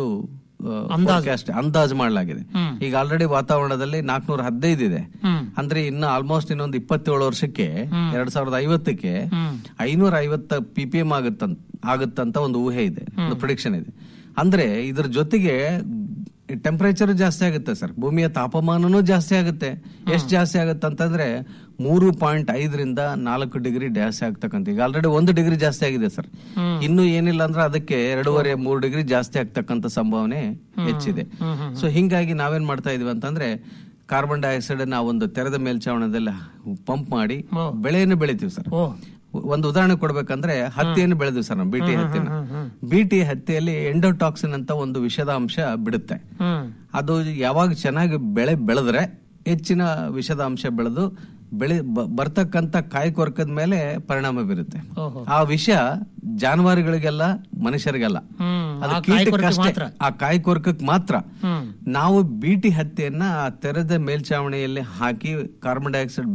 ಅಷ್ಟೇ ಅಂದಾಜು ಮಾಡಲಾಗಿದೆ ಈಗ ಆಲ್ರೆಡಿ ವಾತಾವರಣದಲ್ಲಿ ನಾಲ್ಕನೂರ ಹದಿನೈದು ಇದೆ ಅಂದ್ರೆ ಇನ್ನು ಆಲ್ಮೋಸ್ಟ್ ಇನ್ನೊಂದು ಇಪ್ಪತ್ತೇಳು ವರ್ಷಕ್ಕೆ ಎರಡ್ ಸಾವಿರದ ಐವತ್ತಕ್ಕೆ ಐನೂರ ಐವತ್ತ ಪಿ ಪಿ ಎಂ ಆಗುತ್ತಂತ ಆಗುತ್ತಂತ ಒಂದು ಊಹೆ ಇದೆ ಒಂದು ಪ್ರಿಡಿಕ್ಷನ್ ಇದೆ ಅಂದ್ರೆ ಇದ್ರ ಜೊತೆಗೆ ಟೆಂಪರೇಚರ್ ಜಾಸ್ತಿ ಆಗುತ್ತೆ ಸರ್ ಭೂಮಿಯ ತಾಪಮಾನನೂ ಜಾಸ್ತಿ ಆಗುತ್ತೆ ಎಷ್ಟು ಜಾಸ್ತಿ ಆಗುತ್ತೆ ಅಂತಂದ್ರೆ ಮೂರು ಪಾಯಿಂಟ್ ಐದರಿಂದ ನಾಲ್ಕು ಡಿಗ್ರಿ ಜಾಸ್ತಿ ಆಗ್ತಕ್ಕಂಥ ಈಗ ಆಲ್ರೆಡಿ ಒಂದು ಡಿಗ್ರಿ ಜಾಸ್ತಿ ಆಗಿದೆ ಸರ್ ಇನ್ನು ಏನಿಲ್ಲ ಅಂದ್ರೆ ಅದಕ್ಕೆ ಎರಡೂವರೆ ಮೂರು ಡಿಗ್ರಿ ಜಾಸ್ತಿ ಆಗ್ತಕ್ಕಂಥ ಸಂಭಾವನೆ ಹೆಚ್ಚಿದೆ ಸೊ ಹಿಂಗಾಗಿ ನಾವೇನ್ ಮಾಡ್ತಾ ಇದೀವಿ ಅಂತಂದ್ರೆ ಕಾರ್ಬನ್ ಡೈಆಕ್ಸೈಡ್ ಅನ್ನ ಆ ಒಂದು ತೆರೆದ ಮೇಲ್ಚಾವಣದಲ್ಲಿ ಪಂಪ್ ಮಾಡಿ ಬೆಳೆಯನ್ನು ಬೆಳಿತೀವಿ ಸರ್ ಒಂದು ಉದಾಹರಣೆ ಕೊಡ್ಬೇಕಂದ್ರೆ ಹತ್ತಿಯನ್ನು ಬೆಳೆದ್ವಿ ಸರ್ ನಾವು ಬಿಟಿ ಹತ್ತಿನ ಬಿಟಿ ಹತ್ತಿಯಲ್ಲಿ ಎಂಡೋಟಾಕ್ಸಿನ್ ಅಂತ ಒಂದು ವಿಷದ ಅಂಶ ಬಿಡುತ್ತೆ ಅದು ಯಾವಾಗ ಚೆನ್ನಾಗಿ ಬೆಳೆ ಬೆಳೆದ್ರೆ ಹೆಚ್ಚಿನ ವಿಷದ ಅಂಶ ಬೆಳೆದು ಬೆಳೆ ಬ- ಬರ್ತಕ್ಕಂತ ಕಾಯಿ ಕೊರಕದ ಮೇಲೆ ಪರಿಣಾಮ ಬೀರುತ್ತೆ ಆ ವಿಷ ಜಾನುವಾರುಗಳಿಗೆಲ್ಲ ಮನುಷ್ಯರಿಗೆಲ್ಲ ಅದು ಆ ಕಾಯಿ ಕೊರಕಕ್ಕೆ ಕೀಟಕ್ಕಷ್ಟೇ ಮಾತ್ರ. ಆ ಕಾಯಿ ಕೊರಕಕ್ಕೆ ಮಾತ್ರ ನಾವು ಬೀಟಿ ಹತ್ತಿಯನ್ನ ಆ ತೆರೆದ ಮೇಲ್ಚಾವಣಿಯಲ್ಲಿ ಹಾಕಿ ಕಾರ್ಬನ್ ಡೈಆಕ್ಸೈಡ್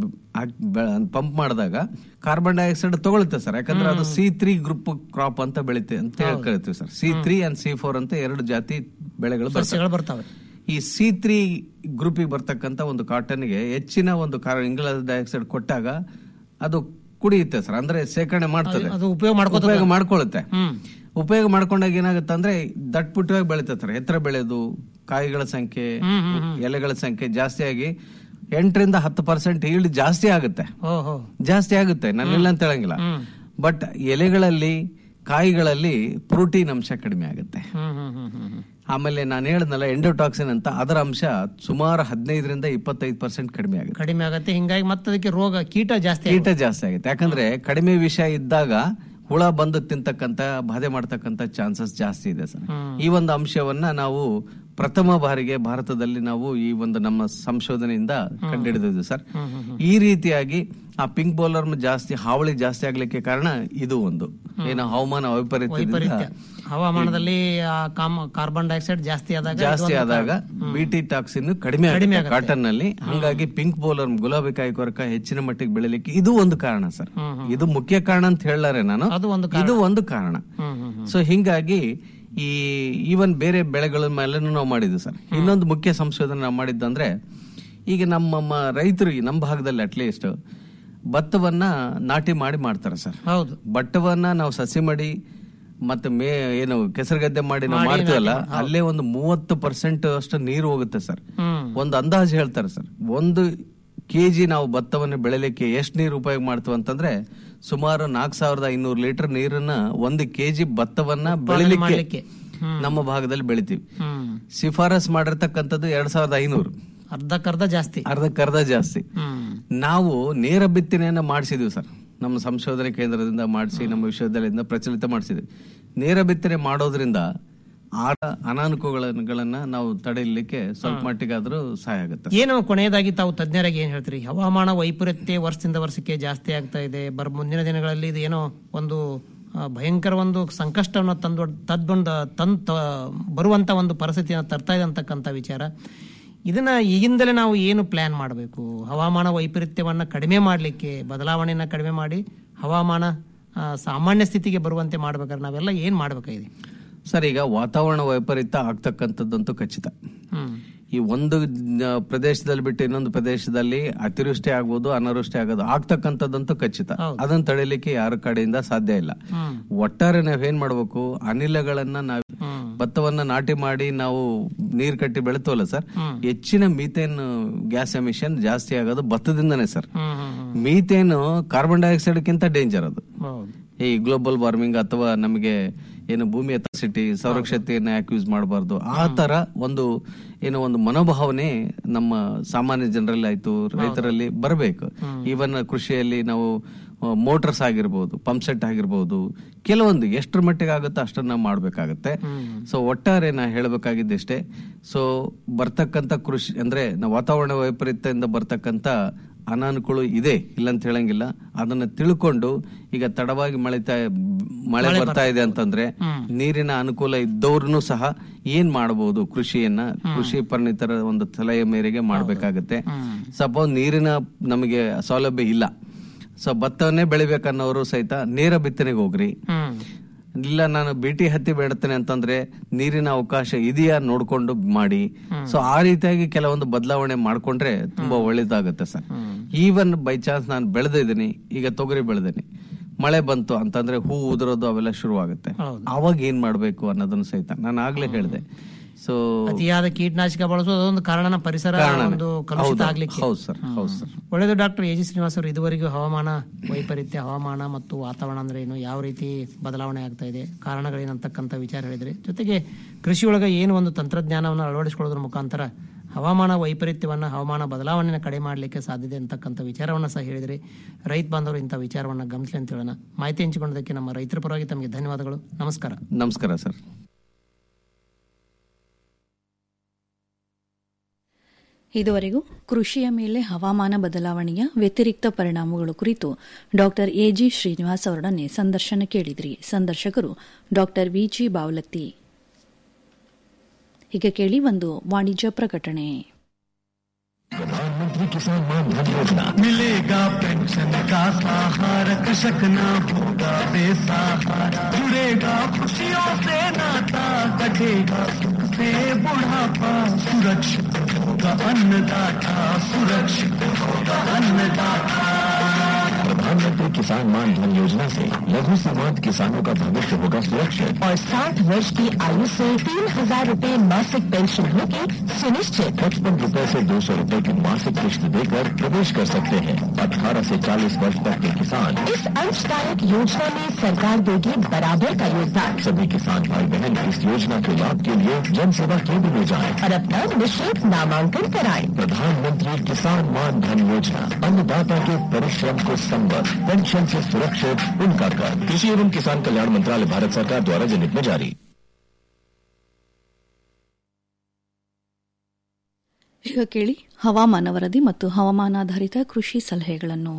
ಪಂಪ್ ಮಾಡಿದಾಗ ಕಾರ್ಬನ್ ಡೈಆಕ್ಸೈಡ್ ತಗೊಳುತ್ತೆ ಸರ್ ಯಾಕಂದ್ರೆ ಅದು ಸಿ ತ್ರೀ ಗ್ರೂಪ್ ಕ್ರಾಪ್ ಅಂತ ಬೆಳಿತೆ ಅಂತ ಹೇಳಿ ಕರಿತೀವಿ sir C three and C four ಅಂತ ಎರಡು ಜಾತಿ ಬೆಳೆಗಳು ಬರ್ತವೆ ಸಸ್ಯಗಳು ಬರ್ತವೆ ಈ ಸಿ ತ್ರೀ ಗ್ರೂಪಿಗೆ ಬರ್ತಕ್ಕಂತ ಒಂದು ಕಾಟನ್ಗೆ ಹೆಚ್ಚಿನ ಒಂದು ಕಾರ್ ಇಂಗ್ಲ ಡೈಆಕ್ಸೈಡ್ ಕೊಟ್ಟಾಗ ಅದು ಕುಡಿಯುತ್ತೆ ಸರ್ ಅಂದ್ರೆ ಸೇಕರಣೆ ಮಾಡ್ತದೆ ಅದು ಉಪಯೋಗ ಮಾಡ್ಕೊತದೆ. ಉಪಯೋಗ ಮಾಡ್ಕೊಳ್ಳುತ್ತೆ ಉಪಯೋಗ ಮಾಡ್ಕೊಂಡಾಗ ಏನಾಗುತ್ತೆ ಅಂದ್ರೆ ದಟ್ಪುಟ್ಟವಾಗಿ ಬೆಳೀತದೆ ಸರ್ ಎತ್ತರ ಬೆಳೆದು ಕಾಯಿಗಳ ಸಂಖ್ಯೆ ಎಲೆಗಳ ಸಂಖ್ಯೆ ಜಾಸ್ತಿ ಆಗಿ ಎಂಟರಿಂದ ಹತ್ತು ಪರ್ಸೆಂಟ್ ಈಲ್ಡ್ ಜಾಸ್ತಿ ಆಗುತ್ತೆ ಓಹೋ ಜಾಸ್ತಿ ಆಗುತ್ತೆ ನಾನು ಇಲ್ಲ ಅಂತ ಹೇಳಂಗಿಲ್ಲ ಬಟ್ ಎಲೆಗಳಲ್ಲಿ ಕಾಯಿಗಳಲ್ಲಿ ಪ್ರೋಟೀನ್ ಅಂಶ ಕಡಿಮೆ ಆಗುತ್ತೆ ಹ್ಮ್ ಹ್ಮ್ ಹ್ಮ್ ಹ್ಮ್ ಹ್ಮ್. ಆಮೇಲೆ ನಾನು ಹೇಳಿದ್ನಲ್ಲ ಎಂಡೋಟಾಕ್ಸಿನ್ ಅಂತ ಅದರ ಅಂಶ ಸುಮಾರು ಹದಿನೈದರಿಂದ ಇಪ್ಪತ್ತೈದು ಪರ್ಸೆಂಟ್ ಕಡಿಮೆ ಆಗುತ್ತೆ ಕಡಿಮೆ ಆಗತ್ತೆ ಹಿಂಗಾಗಿ ಮತ್ತೆ ಅದಕ್ಕೆ ರೋಗ ಕೀಟ ಜಾಸ್ತಿ ಕೀಟ ಜಾಸ್ತಿ ಆಗುತ್ತೆ ಯಾಕಂದ್ರೆ ಕಡಿಮೆ ವಿಷ ಇದ್ದಾಗ ಹುಳ ಬಂದು ತಿಂತಕ್ಕಂತ ಬಾಧೆ ಮಾಡ್ತಕ್ಕಂತ ಚಾನ್ಸಸ್ ಜಾಸ್ತಿ ಇದೆ ಸರ್ ಈ ಒಂದು ಅಂಶವನ್ನ ನಾವು ಪ್ರಥಮ ಬಾರಿಗೆ ಭಾರತದಲ್ಲಿ ನಾವು ಈ ಒಂದು ನಮ್ಮ ಸಂಶೋಧನೆಯಿಂದ ಕಂಡುಹಿಡಿದಿದ್ದು ಸರ್ ಈ ರೀತಿಯಾಗಿ ಆ ಪಿಂಕ್ ಬೌಲರ್ ಜಾಸ್ತಿ ಹಾವಳಿ ಜಾಸ್ತಿ ಆಗ್ಲಿಕ್ಕೆ ಕಾರಣ ಇದು ಒಂದು ಏನು ಹವಾಮಾನ ವೈಪರೀತ್ಯದಿಂದ ವೈಪರೀತ್ಯ ಹವಾಮಾನದಲ್ಲಿ ಆ ಕಾಮ್- ಕಾರ್ಬನ್ ಡೈಆಕ್ಸೈಡ್ ಜಾಸ್ತಿ ಆದಾಗ ಜಾಸ್ತಿ ಇದೊಂದು ಆದಾಗ ಬಿಟಿ ಟಾಕ್ಸಿನ್ ಕಡಿಮೆ ಕಡಿಮೆ ಆಗುತ್ತೆ ಆಗುತ್ತೆ. ಕಾಟನ್ ನಲ್ಲಿ ಹಂಗಾಗಿ ಪಿಂಕ್ ಬೌಲರ್ ಗುಲಾಬಿ ಕಾಯಿ ಕೊರಕ ಹೆಚ್ಚಿನ ಮಟ್ಟಿಗೆ ಬೆಳಿಲಿಕ್ಕೆ ಇದು ಒಂದು ಕಾರಣ ಸರ್ ಇದು ಮುಖ್ಯ ಕಾರಣ ಅಂತ ಹೇಳಲಾರೆ ನಾನು ಅದು ಒಂದು ಇದು ಒಂದು ಕಾರಣ ಹ್ಮ್ ಹ್ಮ್ ಹ್ಮ್. ಸೊ ಹಿಂಗಾಗಿ ಈ ಈವನ್ ಬೇರೆ ಬೆಳೆಗಳ ಮೇಲೆ ನಾವು ಮಾಡಿದ್ವಿ ಸರ್ ಇನ್ನೊಂದು ಮುಖ್ಯ ಸಂಶೋಧನೆ ನಾವು ಮಾಡಿದ್ದಂದ್ರೆ ಈಗ ನಮ್ಮ ಮ- ರೈತರಿಗೆ ನಮ್ಮ ಭಾಗದಲ್ಲಿ ಅಟ್ಲೀಸ್ಟ್ ಭತ್ತವನ್ನ ನಾಟಿ ಮಾಡಿ ಮಾಡ್ತಾರೆ ಸರ್ ಹೌದು ಭತ್ತವನ್ನ ನಾವು ಸಸಿ ಮಾಡಿ ಮತ್ತೆ ಮೇ ಏನು ಕೆಸರುಗದ್ದೆ ಮಾಡಿ ನಾವು ಮಾಡ್ತೀವಲ್ಲ ಅಲ್ಲೇ ಒಂದು ಮೂವತ್ತು ಪರ್ಸೆಂಟ್ ಅಷ್ಟು ನೀರು ಹೋಗುತ್ತೆ ಸರ್ ಹ್ಮ್ ಒಂದು ಅಂದಾಜು ಹೇಳ್ತಾರೆ ಸರ್ ಒಂದು ಕೆಜಿ ನಾವು ಭತ್ತವನ್ನು ಬೆಳೆಯಲಿಕ್ಕೆ ಎಷ್ಟು ನೀರು ಉಪಯೋಗ ಮಾಡ್ತೀವಿ ಅಂತಂದ್ರೆ ಸುಮಾರು ನಾಲ್ಕು ಸಾವಿರದ ಐನೂರು ಲೀಟರ್ ನೀರನ್ನ ಒಂದು ಕೆಜಿ ಭತ್ತವನ್ನ ಬೆಳಿಲಿಕ್ಕೆ ಮಾಡ್ಲಿಕ್ಕೆ. ನಮ್ಮ ಭಾಗದಲ್ಲಿ ಬೆಳಿತೀವಿ ಹ್ಮ್ ಶಿಫಾರಸ್ ಮಾಡಿರ್ತಕ್ಕಂಥದ್ದು ಎರಡ್ ಸಾವಿರದ ಐನೂರು ಅರ್ಧಕ್ಕರ್ಧ ಜಾಸ್ತಿ ಅರ್ಧಕ್ಕರ್ಧ ಜಾಸ್ತಿ ಹ್ಮ್ ನಾವು ನೇರ ಬಿತ್ತನೆಯನ್ನ ಮಾಡಿಸಿದ್ವಿ ಸರ್ ನಮ್ಮ ಸಂಶೋಧನೆ ಕೇಂದ್ರದಿಂದ ಮಾಡಿಸಿ ನಮ್ಮ ವಿಶ್ವವಿದ್ಯಾಲಯದಿಂದ ಪ್ರಚಲಿತ ಮಾಡಿಸಿದ್ವಿ ನೇರ ಬಿತ್ತನೆ ಮಾಡೋದ್ರಿಂದ ಆ ಅನಾನುಕೂಲಗಳನ್ನ ನಾವು ತಡೆಯಲಿಕ್ಕೆ ಸ್ವಲ್ಪ ಮಟ್ಟಿಗಾದ್ರೂ ಸಹಾಯ ಆಗುತ್ತೆ ಏನು ಕೊನೆಯದಾಗಿ ತಾವು ತಜ್ಞರಾಗಿ ಏನ್ ಹೇಳ್ತೀರಿ ಹವಾಮಾನ ವೈಪರೀತ್ಯ ವರ್ಷದಿಂದ ವರ್ಷಕ್ಕೆ ಜಾಸ್ತಿ ಆಗ್ತಾ ಇದೆ ಬರ್ ಮುಂದಿನ ದಿನಗಳಲ್ಲಿ ಇದು ಏನೋ ಒಂದು ಆ, ಭಯಂಕರ ಒಂದು ಸಂಕಷ್ಟವನ್ನು ತಂದು ತದ್ದೊಂದು ತನ್ ತ- ಬರುವಂತ ಒಂದು ಪರಿಸ್ಥಿತಿಯನ್ನು ತರ್ತಾ ಇದೆ ಅಂತಕ್ಕಂಥ ವಿಚಾರ ಇದನ್ನ ಈಗಿಂದಲೇ ನಾವು ಏನು ಪ್ಲಾನ್ ಮಾಡಬೇಕು ಹವಾಮಾನ ವೈಪರೀತ್ಯವನ್ನ ಕಡಿಮೆ ಮಾಡಲಿಕ್ಕೆ ಬದಲಾವಣೆಯನ್ನ ಕಡಿಮೆ ಮಾಡಿ ಹವಾಮಾನ ಆ, ಸಾಮಾನ್ಯ ಸ್ಥಿತಿಗೆ ಬರುವಂತೆ ಮಾಡ್ಬೇಕಾದ್ರೆ ನಾವೆಲ್ಲ ಏನ್ ಮಾಡ್ಬೇಕಾಗಿದೆ ಸರ್ ಈಗ ವಾತಾವರಣ ವೈಪರೀತ್ಯ ಆಗ್ತಕ್ಕಂಥದ್ದಂತೂ ಖಚಿತ ಹ್ಮ್ ಈ ಒಂದು ಆ, ಪ್ರದೇಶದಲ್ಲಿ ಬಿಟ್ಟು ಇನ್ನೊಂದು ಪ್ರದೇಶದಲ್ಲಿ ಅತಿವೃಷ್ಟಿ ಆಗ್ಬೋದು ಅನಾವೃಷ್ಟಿ ಆಗೋದು ಆಗ್ತಕ್ಕಂಥದ್ದಂತೂ ಖಚಿತ ಅದನ್ನ ತಡೆಯಲಿಕ್ಕೆ ಯಾರ ಕಡೆಯಿಂದ ಸಾಧ್ಯ ಇಲ್ಲ ಹ್ಮ್ ಒಟ್ಟಾರೆ ನಾವೇನ್ ಮಾಡ್ಬೇಕು ಅನಿಲಗಳನ್ನ ನಾವು ಹ್ಮ್ ಭತ್ತವನ್ನ ನಾಟಿ ಮಾಡಿ ನಾವು ನೀರ್ ಕಟ್ಟಿ ಬೆಳಿತೀವಲ್ಲ ಸರ್ ಹೆಚ್ಚಿನ ಮೀಥೇನ್ ಗ್ಯಾಸ್ ಎಮಿಷನ್ ಜಾಸ್ತಿ ಆಗೋದು ಭತ್ತದಿಂದನೇ ಸರ್ ಹ್ಮ್ ಹ್ಮ್ ಹ್ಮ್ ಮೀಥೇನ್ ಕಾರ್ಬನ್ ಡೈಆಕ್ಸೈಡ್ ಗಿಂತ ಡೇಂಜರ್ ಅದು ಹೌದು ಈ ಗ್ಲೋಬಲ್ ವಾರ್ಮಿಂಗ್ ಅಥವಾ ನಮಗೆ ಏನು ಭೂಮಿಯ ಸಿಟಿ ಸೌರಕ್ಷತೆಯನ್ನ ಯಾಕೆ ಯೂಸ್ ಮಾಡಬಾರ್ದು ಆ ತರ ಒಂದು ಏನೋ ಒಂದು ಮನೋಭಾವನೆ ನಮ್ಮ ಸಾಮಾನ್ಯ ಜನರಲ್ಲಿ ಆಯ್ತು ರೈತರಲ್ಲಿ ಬರಬೇಕು ಈವನ್ ಕೃಷಿಯಲ್ಲಿ ನಾವು ಮೋಟರ್ಸ್ ಆಗಿರ್ಬೋದು ಪಂಪ್ ಸೆಟ್ ಆಗಿರ್ಬೋದು ಕೆಲವೊಂದು ಎಷ್ಟರ ಮಟ್ಟಿಗೆ ಆಗುತ್ತೋ ಅಷ್ಟನ್ನ ಮಾಡ್ಬೇಕಾಗತ್ತೆ ಸೊ ಒಟ್ಟಾರೆ ನಾ ಹೇಳಬೇಕಾಗಿದ್ದಷ್ಟೇ ಸೊ ಬರ್ತಕ್ಕಂಥ ಕೃಷಿ ಅಂದ್ರೆ ನಾವು ವಾತಾವರಣ ವೈಪರೀತ್ಯದಿಂದ ಬರ್ತಕ್ಕಂಥ ಅನಾನುಕೂಲ ಇದೆ ಇಲ್ಲ ಅಂತ ಹೇಳಂಗಿಲ್ಲ ಅದನ್ನ ತಿಳ್ಕೊಂಡು ಈಗ ತಡವಾಗಿ ಮಳೆ ತ- ಮಳೆ ಬರ್ತಾ ಇದೆ ಅಂತಂದ್ರೆ ನೀರಿನ ಅನುಕೂಲ ಇದ್ದವ್ರು ಸಹ ಏನ್ ಮಾಡಬಹುದು ಕೃಷಿಯನ್ನ ಕೃಷಿ ಪರಿಣಿತರ ಒಂದು ಸಲಹೆ ಮೇರೆಗೆ ಮಾಡ್ಬೇಕಾಗತ್ತೆ ಸಪೋಸ್ ನೀರಿನ ನಮಗೆ ಸೌಲಭ್ಯ ಇಲ್ಲ ಸೊ ಭತ್ತವನ್ನೇ ಬೆಳಿಬೇಕನ್ನೋರು ಸಹಿತ ನೇರ ಬಿತ್ತನೆಗೆ ಹೋಗ್ರಿ ಹ್ಮ್ ಇಲ್ಲ ನಾನು ಬಿಟಿ ಹತ್ತಿ ಬೆಳತೇನೆ ಅಂತಂದ್ರೆ ನೀರಿನ ಅವಕಾಶ ಇದೆಯಾ ನೋಡ್ಕೊಂಡು ಮಾಡಿ ಸೊ ಆ ರೀತಿಯಾಗಿ ಕೆಲವೊಂದು ಬದಲಾವಣೆ ಮಾಡ್ಕೊಂಡ್ರೆ ತುಂಬಾ ಒಳ್ಳೇದಾಗುತ್ತೆ ಸರ್ ಈವನ್ ಬೈ ಚಾನ್ಸ್ ನಾನು ಬೆಳೆದಿದ್ದೀನಿ ಈಗ ತೊಗರಿ ಬೆಳೆದಿನಿ ಮಳೆ ಬಂತು ಅಂತಂದ್ರೆ ಹೂ ಉದುರೋದು ಅವೆಲ್ಲ ಶುರು ಆಗುತ್ತೆ ಹೌದು. ಅವಾಗ ಏನ್ ಮಾಡ್ಬೇಕು ಅನ್ನೋದನ್ನ ಸಹಿತ ನಾನು ಆಗ್ಲೇ ಹೇಳಿದೆ ಸೊ ಅತಿಯಾದ ಕೀಟನಾಶಕ ಬಳಸೋದು ಅದೊಂದು ಕಾರಣನ ಪರಿಸರ ಒಂದು ಕಲುಷಿತ ಆಗ್ಲಿಕ್ಕೆ ಹೌದು ಸರ್ ಹೌದು ಸರ್ ಒಳ್ಳೆಯದು ಡಾಕ್ಟರ್ ಎ ಜಿ ಶ್ರೀನಿವಾಸ್ ಅವರು ಇದುವರೆಗೂ ಹವಾಮಾನ ವೈಪರೀತ್ಯ ಹವಾಮಾನ ಮತ್ತು ವಾತಾವರಣ ಅಂದ್ರೆ ಏನು ಯಾವ ರೀತಿ ಬದಲಾವಣೆ ಆಗ್ತಾ ಇದೆ ಕಾರಣಗಳೇನಂತಕ್ಕಂಥ ವಿಚಾರ ಹೇಳಿದ್ರೆ ಜೊತೆಗೆ ಕೃಷಿಯೊಳಗೆ ಏನು ಒಂದು ತಂತ್ರಜ್ಞಾನವನ್ನು ಅಳವಡಿಸಿಕೊಳ್ಳೋದ್ರ ಮುಖಾಂತರ ಹವಾಮಾನ ವೈಪರೀತ್ಯವನ್ನ ಹವಾಮಾನ ಬದಲಾವಣೆನ ಕಡಿಮೆ ಮಾಡಲಿಕ್ಕೆ ಸಾಧ್ಯತೆ ಅಂತಕ್ಕಂಥ ವಿಚಾರವನ್ನ ಸಹ ಹೇಳಿದ್ರಿ ರೈತ ಬಾಂಧವರು ಇಂಥ ವಿಚಾರವನ್ನ ಗಮನಿಸಲಿ ಅಂತ ಹೇಳೋಣ ಮಾಹಿತಿ ಹಂಚಿಕೊಂಡದಕ್ಕೆ ನಮ್ಮ ರೈತರ ಪರವಾಗಿ ತಮಗೆ ಧನ್ಯವಾದಗಳು ನಮಸ್ಕಾರ ನಮಸ್ಕಾರ ಸರ್ ಇದುವರೆಗೂ ಕೃಷಿಯ ಮೇಲೆ ಹವಾಮಾನ ಬದಲಾವಣೆಯ ವ್ಯತಿರಿಕ್ತ ಪರಿಣಾಮಗಳು ಕುರಿತು ಡಾಕ್ಟರ್ ಎಜಿ ಶ್ರೀನಿವಾಸ್ ಅವರೊಡನೆ ಸಂದರ್ಶನ ಕೇಳಿದ್ರಿ ಸಂದರ್ಶಕರು ಡಾಕ್ಟರ್ ವಿಜಿ ಬಾವಲತ್ತಿ ಈಗ ಕೇಳಿ ಒಂದು ವಾಣಿಜ್ಯ ಪ್ರಕಟಣೆ प्रधानमंत्री किसान मान धन योजना मिलेगा पेंशन का सहारा कृषक न होगा बेसहारा जुड़ेगा खुशियों से नाता कटेगा सुख से बुढ़ापा सुरक्षित होगा अन्नदाता सुरक्षित होगा अन्नदाता प्रधानमंत्री प्रधानमंत्री किसान मान धन योजना से लघु सीमांत किसानों का भविष्य होगा सुरक्षित और साठ वर्ष की आयु से तीन हजार रूपए मासिक पेंशन होगी सुनिश्चित पचपन रूपए ऐसी दो सौ रूपए की मासिक किश्त देकर प्रवेश कर सकते हैं अठारह से चालीस वर्ष तक के किसान इस अंशदायक योजना में सरकार देगी बराबर का योगदान सभी किसान भाई बहन इस योजना के लाभ के लिए जन सेवा केंद्र में जाएं और अपना निःशुल्क नामांकन कराएं प्रधानमंत्री किसान मान धन योजना अन्नदाता के परिश्रम को संबद्ध पेंशन से सुरक्षित उनका कर कृषि एवं किसान कल्याण मंत्रालय भारत सरकार द्वारा जनहित में जारी ಈಗ ಕೇಳಿ ಹವಾಮಾನ ವರದಿ ಮತ್ತು ಹವಾಮಾನಾಧಾರಿತ ಕೃಷಿ ಸಲಹೆಗಳನ್ನು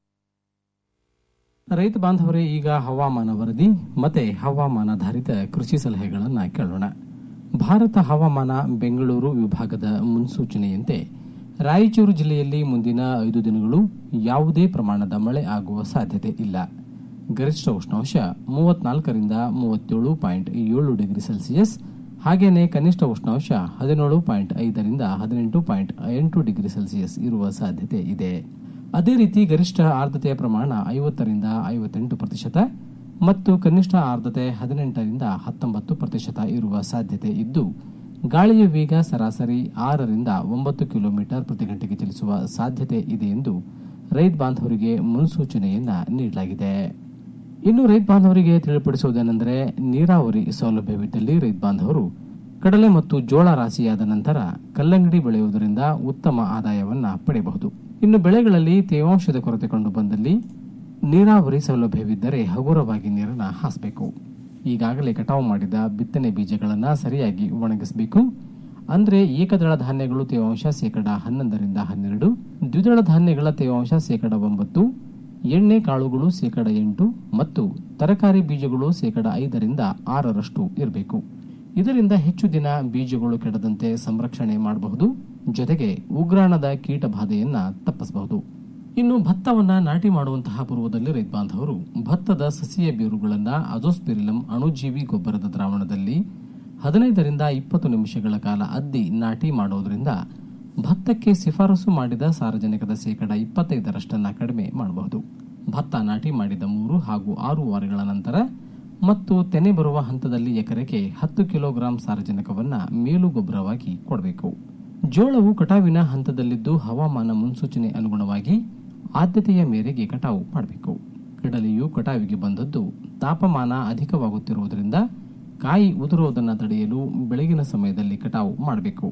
ರೈತ ಬಾಂಧವರೇ ಈಗ ಹವಾಮಾನ ವರದಿ ಮತ್ತೆ ಹವಾಮಾನಾಧಾರಿತ ಕೃಷಿ ಸಲಹೆಗಳನ್ನು ಕೇಳೋಣ ಭಾರತ ಹವಾಮಾನ ಬೆಂಗಳೂರು ವಿಭಾಗದ ಮುನ್ಸೂಚನೆಯಂತೆ ರಾಯಚೂರು ಜಿಲ್ಲೆಯಲ್ಲಿ ಮುಂದಿನ ಐದು ದಿನಗಳು ಯಾವುದೇ ಪ್ರಮಾಣದ ಮಳೆ ಆಗುವ ಸಾಧ್ಯತೆ ಇಲ್ಲ ಗರಿಷ್ಠ ಉಷ್ಣಾಂಶ ಮೂವತ್ನಾಲ್ಕರಿಂದ ಮೂವತ್ತೇಳು ಪಾಯಿಂಟ್ ಏಳು ಡಿಗ್ರಿ ಸೆಲ್ಸಿಯಸ್ ಹಾಗೇನೆ ಕನಿಷ್ಠ ಉಷ್ಣಾಂಶ ಹದಿನೇಳು ಪಾಯಿಂಟ್ ಐದರಿಂದ ಹದಿನೆಂಟು ಪಾಯಿಂಟ್ ಎಂಟು ಡಿಗ್ರಿ ಸೆಲ್ಸಿಯಸ್ ಇರುವ ಸಾಧ್ಯತೆ ಇದೆ ಅದೇ ರೀತಿ ಗರಿಷ್ಠ ಆರ್ದ್ರತೆಯ ಪ್ರಮಾಣ ಐವತ್ತರಿಂದ ಐವತ್ತೆಂಟು ಪ್ರತಿಶತ ಮತ್ತು ಕನಿಷ್ಠ ಆರ್ದ್ರತೆ ಹದಿನೆಂಟರಿಂದ ಹತ್ತೊಂಬತ್ತು ಪ್ರತಿಶತ ಇರುವ ಸಾಧ್ಯತೆ ಇದ್ದು ಗಾಳಿಯ ವೇಗ ಸರಾಸರಿ ಆರರಿಂದ ಒಂಬತ್ತು ಕಿಲೋಮೀಟರ್ ಪ್ರತಿ ಗಂಟೆಗೆ ಚಲಿಸುವ ಸಾಧ್ಯತೆ ಇದೆ ಎಂದು ರೈತ ಬಾಂಧವರಿಗೆ ಮುನ್ಸೂಚನೆಯನ್ನ ನೀಡಲಾಗಿದೆ ಇನ್ನು ರೈತ ಬಾಂಧವರಿಗೆ ತಿಳಿಪಡಿಸುವುದೇನೆಂದರೆ ನೀರಾವರಿ ಸೌಲಭ್ಯವಿದ್ದಲ್ಲಿ ರೈತ ಬಾಂಧವರು ಕಡಲೆ ಮತ್ತು ಜೋಳ ರಾಶಿಯಾದ ನಂತರ ಕಲ್ಲಂಗಡಿ ಬೆಳೆಯುವುದರಿಂದ ಉತ್ತಮ ಆದಾಯವನ್ನ ಪಡೆಯಬಹುದು ಇನ್ನು ಬೆಳೆಗಳಲ್ಲಿ ತೇವಾಂಶದ ಕೊರತೆ ಕಂಡು ಬಂದಲ್ಲಿ ನೀರಾವರಿ ಸೌಲಭ್ಯವಿದ್ದರೆ ಹಗುರವಾಗಿ ನೀರನ್ನು ಹಾಸಬೇಕು ಈಗಾಗಲೇ ಕಟಾವು ಮಾಡಿದ ಬಿತ್ತನೆ ಬೀಜಗಳನ್ನು ಸರಿಯಾಗಿ ಒಣಗಿಸಬೇಕು ಅಂದ್ರೆ ಏಕದಳ ಧಾನ್ಯಗಳು ತೇವಾಂಶ ಶೇಕಡ ಹನ್ನೊಂದರಿಂದ ಹನ್ನೆರಡು ದ್ವಿದಳ ಧಾನ್ಯಗಳ ತೇವಾಂಶ ಶೇಕಡ ಒಂಬತ್ತು ಎಣ್ಣೆ ಕಾಳುಗಳು ಶೇಕಡ ಎಂಟು ಮತ್ತು ತರಕಾರಿ ಬೀಜಗಳು ಶೇಕಡ ಐದರಿಂದ ಆರರಷ್ಟು ಇರಬೇಕು ಇದರಿಂದ ಹೆಚ್ಚು ದಿನ ಬೀಜಗಳು ಕೆಡದಂತೆ ಸಂರಕ್ಷಣೆ ಮಾಡಬಹುದು ಜೊತೆಗೆ ಉಗ್ರಾಣದ ಕೀಟ ಬಾಧೆಯನ್ನ ತಪ್ಪಿಸಬಹುದು ಇನ್ನು ಭತ್ತವನ್ನ ನಾಟಿ ಮಾಡುವಂತಹ ಪೂರ್ವದಲ್ಲಿ ರೈತ ಬಾಂಧವರು ಭತ್ತದ ಸಸಿಯ ಬೇರುಗಳನ್ನ ಅಜೋಸ್ಪಿರಿಲಂ ಅಣುಜೀವಿ ಗೊಬ್ಬರದ ದ್ರಾವಣದಲ್ಲಿ ಹದಿನೈದರಿಂದ ಇಪ್ಪತ್ತು ನಿಮಿಷಗಳ ಕಾಲ ಅದ್ದಿ ನಾಟಿ ಮಾಡೋದ್ರಿಂದ ಭತ್ತಕ್ಕೆ ಶಿಫಾರಸು ಮಾಡಿದ ಸಾರಜನಕದ ಶೇಕಡ ಇಪ್ಪತ್ತೈದರಷ್ಟನ್ನ ಕಡಿಮೆ ಮಾಡಬಹುದು ಭತ್ತ ನಾಟಿ ಮಾಡಿದ ಮೂರು ಹಾಗೂ ಆರು ವಾರಗಳ ನಂತರ ಮತ್ತು ತೆನೆ ಬರುವ ಹಂತದಲ್ಲಿ ಎಕರೆಗೆ ಹತ್ತು ಕಿಲೋಗ್ರಾಂ ಸಾರಜನಕವನ್ನ ಮೇಲು ಗೊಬ್ಬರವಾಗಿ ಕೊಡಬೇಕು ಜೋಳವು ಕಟಾವಿನ ಹಂತದಲ್ಲಿದ್ದು ಹವಾಮಾನ ಮುನ್ಸೂಚನೆ ಅನುಗುಣವಾಗಿ ಆದ್ಯತೆಯ ಮೇರೆಗೆ ಕಟಾವು ಮಾಡಬೇಕು ಕಡಲೆಯು ಕಟಾವಿಗೆ ಬಂದದ್ದು ತಾಪಮಾನ ಅಧಿಕವಾಗುತ್ತಿರುವುದರಿಂದ ಕಾಯಿ ಉದುರುವುದನ್ನು ತಡೆಯಲು ಬೆಳಗಿನ ಸಮಯದಲ್ಲಿ ಕಟಾವು ಮಾಡಬೇಕು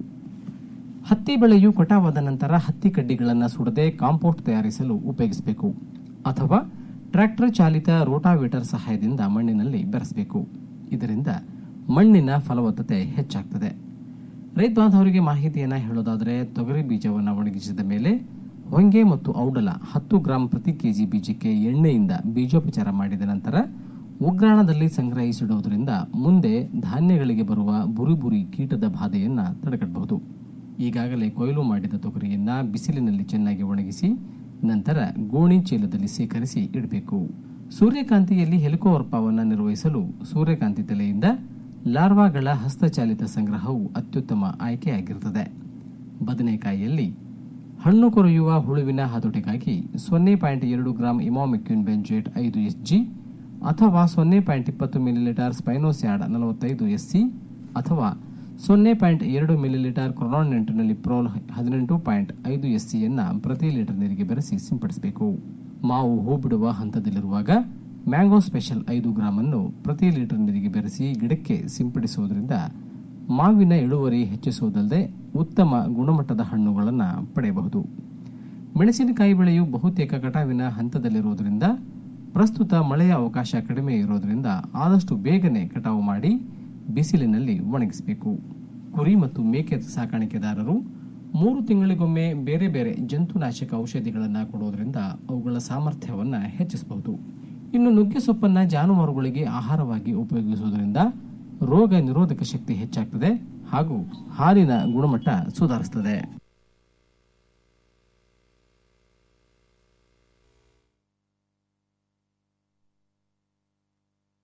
ಹತ್ತಿ ಬೆಳೆಯು ಕಟಾವಾದ ನಂತರ ಹತ್ತಿ ಕಡ್ಡಿಗಳನ್ನು ಸುಡದೆ ಕಾಂಪೋಸ್ಟ್ ತಯಾರಿಸಲು ಉಪಯೋಗಿಸಬೇಕು ಅಥವಾ ಟ್ರ್ಯಾಕ್ಟರ್ ಚಾಲಿತ ರೋಟಾವೇಟರ್ ಸಹಾಯದಿಂದ ಮಣ್ಣಿನಲ್ಲಿ ಬೆರೆಸಬೇಕು ಇದರಿಂದ ಮಣ್ಣಿನ ಫಲವತ್ತತೆ ಹೆಚ್ಚಾಗ್ತದೆ ರೈತ ಬಾಂಧವರಿಗೆ ಮಾಹಿತಿಯನ್ನ ಹೇಳೋದಾದರೆ ತೊಗರಿ ಬೀಜವನ್ನು ಒಣಗಿಸಿದ ಮೇಲೆ ಹೊಂಗೆ ಮತ್ತು ಔಡಲ ಹತ್ತು ಗ್ರಾಂ ಪ್ರತಿ ಕೆಜಿ ಬೀಜಕ್ಕೆ ಎಣ್ಣೆಯಿಂದ ಬೀಜೋಪಚಾರ ಮಾಡಿದ ನಂತರ ಉಗ್ರಾಣದಲ್ಲಿ ಸಂಗ್ರಹಿಸಿಡುವುದರಿಂದ ಮುಂದೆ ಧಾನ್ಯಗಳಿಗೆ ಬರುವ ಬುರಿ ಬುರಿ ಕೀಟದ ಬಾಧೆಯನ್ನ ತಡೆಗಟ್ಟಬಹುದು ಈಗಾಗಲೇ ಕೊಯ್ಲು ಮಾಡಿದ ತೊಗರಿಯನ್ನ ಬಿಸಿಲಿನಲ್ಲಿ ಚೆನ್ನಾಗಿ ಒಣಗಿಸಿ ನಂತರ ಗೋಣಿ ಚೀಲದಲ್ಲಿ ಸೇಕರಿಸಿ ಇಡಬೇಕು ಸೂರ್ಯಕಾಂತಿಯಲ್ಲಿ ಹೆಲಿಕೋವರ್ಪವನ್ನು ನಿರ್ವಹಿಸಲು ಸೂರ್ಯಕಾಂತಿ ತಲೆಯಿಂದ ಲಾರ್ವಾಗಳ ಹಸ್ತಚಾಲಿತ ಸಂಗ್ರಹವು ಅತ್ಯುತ್ತಮ ಆಯ್ಕೆಯಾಗಿರುತ್ತದೆ ಬದನೆಕಾಯಿಯಲ್ಲಿ ಹಣ್ಣು ಕೊರೆಯುವ ಹುಳುವಿನ ಹತೋಟಿಗಾಗಿ ಸೊನ್ನೆ ಪಾಯಿಂಟ್ ಎರಡು ಗ್ರಾಂ ಇಮಾಮಿಕ್ಯೂನ್ ಬೆಂಜೇಟ್ ಐದು ಎಸ್ಜಿ ಅಥವಾ ಸೊನ್ನೆ ಪಾಯಿಂಟ್ ಇಪ್ಪತ್ತು ಮಿಲಿಲೀಟರ್ ಸ್ಪೈನೋಸ್ಯಾಡ್ ನಲವತ್ತೈದು ಎಸ್ಸಿ ಅಥವಾ ಸೊನ್ನೆ ಪಾಯಿಂಟ್ ಎರಡು ಮಿಲಿಲೀಟರ್ ಕ್ರೊನಾನೆಂಟಿನಲ್ಲಿ ಪ್ರೋಲ್ ಹದಿನೆಂಟು ಪಾಯಿಂಟ್ ಐದು ಎಸ್ಸಿಯನ್ನ ಪ್ರತಿ ಲೀಟರ್ ನೀರಿಗೆ ಬೆರೆಸಿ ಸಿಂಪಡಿಸಬೇಕು ಮಾವು ಹೂ ಬಿಡುವ ಹಂತದಲ್ಲಿರುವಾಗ ಮ್ಯಾಂಗೋ ಸ್ಪೆಷಲ್ ಐದು ಗ್ರಾಂ ಅನ್ನು ಪ್ರತಿ ಲೀಟರ್ ನೀರಿಗೆ ಬೆರೆಸಿ ಗಿಡಕ್ಕೆ ಸಿಂಪಡಿಸುವುದರಿಂದ ಮಾವಿನ ಇಳುವರಿ ಹೆಚ್ಚಿಸುವುದಲ್ಲದೆ ಉತ್ತಮ ಗುಣಮಟ್ಟದ ಹಣ್ಣುಗಳನ್ನು ಪಡೆಯಬಹುದು ಮೆಣಸಿನಕಾಯಿ ಬೆಳೆಯು ಬಹುತೇಕ ಕಟಾವಿನ ಹಂತದಲ್ಲಿರುವುದರಿಂದ ಪ್ರಸ್ತುತ ಮಳೆಯ ಅವಕಾಶ ಕಡಿಮೆ ಇರೋದರಿಂದ ಆದಷ್ಟು ಬೇಗನೆ ಕಟಾವು ಮಾಡಿ ಬಿಸಿಲಿನಲ್ಲಿ ಒಣಗಿಸಬೇಕು ಕುರಿ ಮತ್ತು ಮೇಕೆ ಸಾಕಾಣಿಕೆದಾರರು ಮೂರು ತಿಂಗಳಿಗೊಮ್ಮೆ ಬೇರೆ ಬೇರೆ ಜಂತುನಾಶಕ ಔಷಧಿಗಳನ್ನು ಕೊಡೋದ್ರಿಂದ ಅವುಗಳ ಸಾಮರ್ಥ್ಯವನ್ನು ಹೆಚ್ಚಿಸಬಹುದು ಇನ್ನು ನುಗ್ಗೆ ಸೊಪ್ಪನ್ನ ಜಾನುವಾರುಗಳಿಗೆ ಆಹಾರವಾಗಿ ಉಪಯೋಗಿಸುವುದರಿಂದ ರೋಗ ನಿರೋಧಕ ಶಕ್ತಿ ಹೆಚ್ಚಾಗ್ತದೆ ಹಾಗೂ ಹಾಲಿನ ಗುಣಮಟ್ಟ ಸುಧಾರಿಸುತ್ತದೆ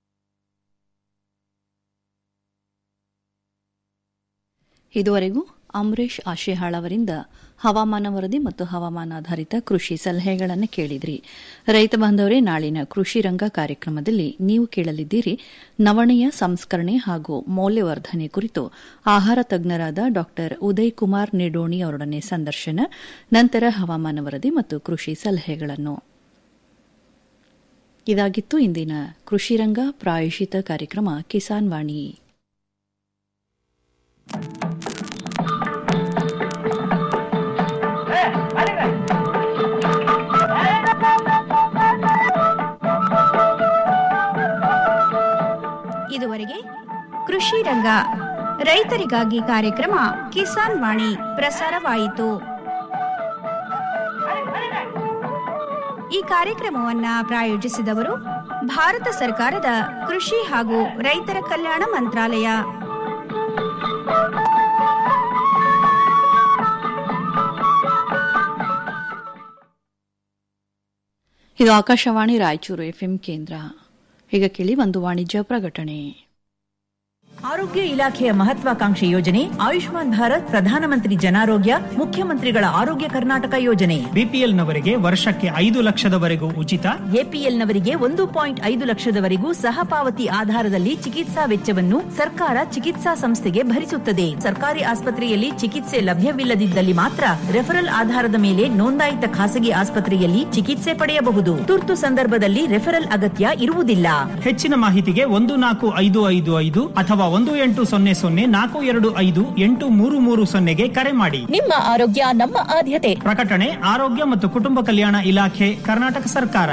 ಇದುವರೆಗೂ ಅಂಬರೀಶ್ ಆಶಿಹಾಳ್ ಅವರಿಂದ ಹವಾಮಾನ ವರದಿ ಮತ್ತು ಹವಾಮಾನಾಧಾರಿತ ಕೃಷಿ ಸಲಹೆಗಳನ್ನು ಕೇಳಿದ್ರಿ ರೈತ ಬಾಂಧವರೇ ನಾಳಿನ ಕೃಷಿ ರಂಗ ಕಾರ್ಯಕ್ರಮದಲ್ಲಿ ನೀವು ಕೇಳಲಿದ್ದೀರಿ ನವಣೆಯ ಸಂಸ್ಕರಣೆ ಹಾಗೂ ಮೌಲ್ಯವರ್ಧನೆ ಕುರಿತು ಆಹಾರ ತಜ್ಞರಾದ ಡಾ ಉದಯ್ ಕುಮಾರ್ ನಿಡೋಣಿ ಅವರೊಡನೆ ಸಂದರ್ಶನ ನಂತರ ಹವಾಮಾನ ವರದಿ ಮತ್ತು ಕೃಷಿ ಸಲಹೆಗಳನ್ನು ಇದಾಗಿತ್ತು ಇಂದಿನ ಕೃಷಿ ರಂಗ ಪ್ರಾಯೋಜಿತ ಕಾರ್ಯಕ್ರಮ ಕಿಸಾನ್ ವಾಣಿ ಇದುವರೆಗೆ ಕೃಷಿ ರಂಗ ರೈತರಿಗಾಗಿ ಕಾರ್ಯಕ್ರಮ ಕಿಸಾನ್ ವಾಣಿ ಪ್ರಸಾರವಾಯಿತು ಈ ಕಾರ್ಯಕ್ರಮವನ್ನ ಪ್ರಾಯೋಜಿಸಿದವರು ಭಾರತ ಸರ್ಕಾರದ ಕೃಷಿ ಹಾಗೂ ರೈತರ ಕಲ್ಯಾಣ ಮಂತ್ರಾಲಯ ಇದು ಆಕಾಶವಾಣಿ ರಾಯಚೂರು ಎಫ್ಎಂ ಕೇಂದ್ರ ಈಗ ಕೇಳಿ ಒಂದು ವಾಣಿಜ್ಯ ಪ್ರಕಟಣೆ ಆರೋಗ್ಯ ಇಲಾಖೆಯ ಮಹತ್ವಾಕಾಂಕ್ಷಿ ಯೋಜನೆ ಆಯುಷ್ಮಾನ್ ಭಾರತ್ ಪ್ರಧಾನಮಂತ್ರಿ ಜನಾರೋಗ್ಯ ಮುಖ್ಯಮಂತ್ರಿಗಳ ಆರೋಗ್ಯ ಕರ್ನಾಟಕ ಯೋಜನೆ ಬಿಪಿಎಲ್ನವರಿಗೆ ವರ್ಷಕ್ಕೆ ಐದು ಲಕ್ಷದವರೆಗೂ ಉಚಿತ ಎಪಿಎಲ್ನವರಿಗೆ ಒಂದು ಪಾಯಿಂಟ್ ಐದು ಲಕ್ಷದವರೆಗೂ ಸಹಪಾವತಿ ಆಧಾರದಲ್ಲಿ ಚಿಕಿತ್ಸಾ ವೆಚ್ಚವನ್ನು ಸರ್ಕಾರ ಚಿಕಿತ್ಸಾ ಸಂಸ್ಥೆಗೆ ಭರಿಸುತ್ತದೆ ಸರ್ಕಾರಿ ಆಸ್ಪತ್ರೆಯಲ್ಲಿ ಚಿಕಿತ್ಸೆ ಲಭ್ಯವಿಲ್ಲದಿದ್ದಲ್ಲಿ ಮಾತ್ರ ರೆಫರಲ್ ಆಧಾರದ ಮೇಲೆ ನೋಂದಾಯಿತ ಖಾಸಗಿ ಆಸ್ಪತ್ರೆಯಲ್ಲಿ ಚಿಕಿತ್ಸೆ ಪಡೆಯಬಹುದು ತುರ್ತು ಸಂದರ್ಭದಲ್ಲಿ ರೆಫರಲ್ ಅಗತ್ಯ ಇರುವುದಿಲ್ಲ ಹೆಚ್ಚಿನ ಮಾಹಿತಿಗೆ ಒಂದು ನಾಲ್ಕು ಐದು ಐದು ಐದು ಅಥವಾ ಒಂದು ಎಂಟು ಸೊನ್ನೆ ಸೊನ್ನೆ ನಾಲ್ಕು ಎರಡು ಐದು ಎಂಟು ಮೂರು ಮೂರು ಸೊನ್ನೆಗೆ ಕರೆ ಮಾಡಿ ನಿಮ್ಮ ಆರೋಗ್ಯ ನಮ್ಮ ಆದ್ಯತೆ ಪ್ರಕಟಣೆ ಆರೋಗ್ಯ ಮತ್ತು ಕುಟುಂಬ ಕಲ್ಯಾಣ ಇಲಾಖೆ ಕರ್ನಾಟಕ ಸರ್ಕಾರ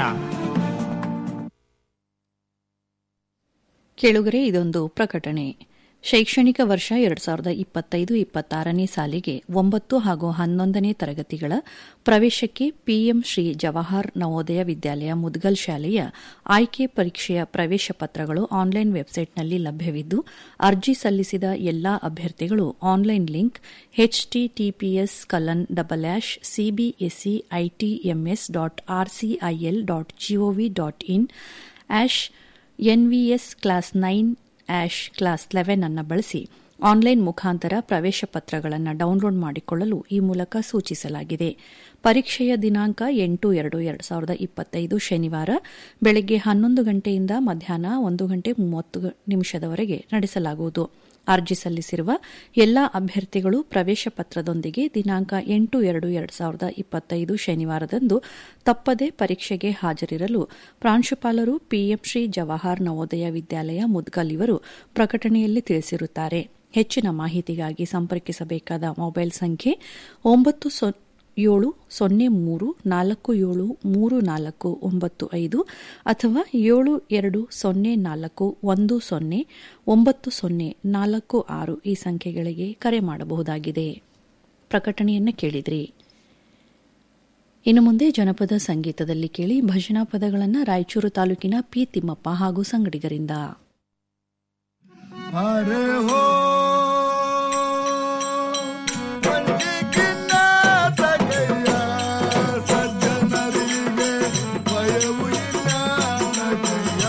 ಕೇಳುಗರೆ ಇದೊಂದು ಪ್ರಕಟಣೆ ಶೈಕ್ಷಣಿಕ ವರ್ಷ ಎರಡು ಸಾವಿರದ ಇಪ್ಪತ್ತೈದು ಇಪ್ಪತ್ತಾರನೇ ಸಾಲಿಗೆ ಒಂಬತ್ತು ಹಾಗೂ ಹನ್ನೊಂದನೇ ತರಗತಿಗಳ ಪ್ರವೇಶಕ್ಕೆ ಪಿಎಂ ಶ್ರೀ ಜವಾಹರ್ ನವೋದಯ ವಿದ್ಯಾಲಯ ಮುದ್ಗಲ್ ಶಾಲೆಯ ಆಯ್ಕೆ ಪರೀಕ್ಷೆಯ ಪ್ರವೇಶ ಪತ್ರಗಳು ಆನ್ಲೈನ್ ವೆಬ್ಸೈಟ್ನಲ್ಲಿ ಲಭ್ಯವಿದ್ದು ಅರ್ಜಿ ಸಲ್ಲಿಸಿದ ಎಲ್ಲಾ ಅಭ್ಯರ್ಥಿಗಳು online link HTTPS Kalan double ಆಶ್ CBSE ITMS dot ಆರ್ಸಿಐಎಲ್ dot gov dot in ಆಶ್ NVS class nine ಆಶ್ class eleven ಅನ್ನು ಬಳಸಿ ಆನ್ಲೈನ್ ಮುಖಾಂತರ ಪ್ರವೇಶ ಪತ್ರಗಳನ್ನು ಡೌನ್ಲೋಡ್ ಮಾಡಿಕೊಳ್ಳಲು ಈ ಮೂಲಕ ಸೂಚಿಸಲಾಗಿದೆ ಪರೀಕ್ಷೆಯ ದಿನಾಂಕ ಎಂಟು ಎರಡು ಎರಡು ಸಾವಿರದ ಇಪ್ಪತ್ತೈದು ಶನಿವಾರ ಬೆಳಗ್ಗೆ ಹನ್ನೊಂದು ಗಂಟೆಯಿಂದ ಮಧ್ಯಾಹ್ನ ಒಂದು ಗಂಟೆ ಮೂವತ್ತು ನಿಮಿಷದವರೆಗೆ ನಡೆಸಲಾಗುವುದು ಅರ್ಜಿ ಸಲ್ಲಿಸಿರುವ ಎಲ್ಲಾ ಅಭ್ಯರ್ಥಿಗಳು ಪ್ರವೇಶ ಪತ್ರದೊಂದಿಗೆ ದಿನಾಂಕ ಎಂಟು ಎರಡು ಎರಡು ಸಾವಿರದ ಇಪ್ಪತ್ತೈದು ಶನಿವಾರದಂದು ತಪ್ಪದೆ ಪರೀಕ್ಷೆಗೆ ಹಾಜರಿರಲು ಪ್ರಾಂಶುಪಾಲರು ಪಿಎಂ ಶ್ರೀ ಜವಾಹರ್ ನವೋದಯ ವಿದ್ಯಾಲಯ ಮುದ್ಗಲ್ ಇವರು ಪ್ರಕಟಣೆಯಲ್ಲಿ ತಿಳಿಸಿರುತ್ತಾರೆ ಹೆಚ್ಚಿನ ಮಾಹಿತಿಗಾಗಿ ಸಂಪರ್ಕಿಸಬೇಕಾದ ಮೊಬೈಲ್ ಸಂಖ್ಯೆ ಒಂಬತ್ತು ಏಳು ಸೊನ್ನೆ ಮೂರು ನಾಲ್ಕು ಏಳು ಮೂರು ನಾಲ್ಕು ಒಂಬತ್ತು ಐದು ಅಥವಾ ಏಳು ಎರಡು ಸೊನ್ನೆ ನಾಲ್ಕು ಒಂದು ಸೊನ್ನೆ ಒಂಬತ್ತು ಸೊನ್ನೆ ನಾಲ್ಕು ಆರು ಈ ಸಂಖ್ಯೆಗಳಿಗೆ ಕರೆ ಮಾಡಬಹುದಾಗಿದೆ ಪ್ರಕಟಣೆಯನ್ನು ಕೇಳಿದ್ರಿ ಇನ್ನು ಮುಂದೆ ಜನಪದ ಸಂಗೀತದಲ್ಲಿ ಕೇಳಿ ಭಜನಾ ಪದಗಳನ್ನು ರಾಯಚೂರು ತಾಲೂಕಿನ ಪಿ ತಿಮ್ಮಪ್ಪ ಹಾಗೂ ಸಂಗಡಿಗರಿಂದ ಅರೆ ಹೋ ಪಂಡಿಕಿನ್ನ ತಗಯ್ಯ ಸಜ್ಜನರಿಗೆ ಭಯವು ಇಲ್ಲ ನಗಯ್ಯ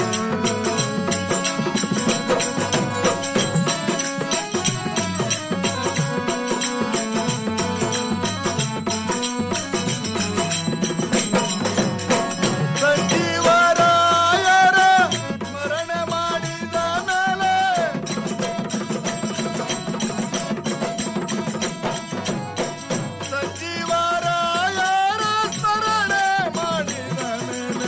ಸಂಜೀವರಾಯರ ಸ್ಮರಣೆ ಮಾಡಿದ ಮೇಲೆ ಸಂಜೀವರಾಯರ ಸ್ಮರಣೆ ಮಾಡಿದ ಮೇಲೆ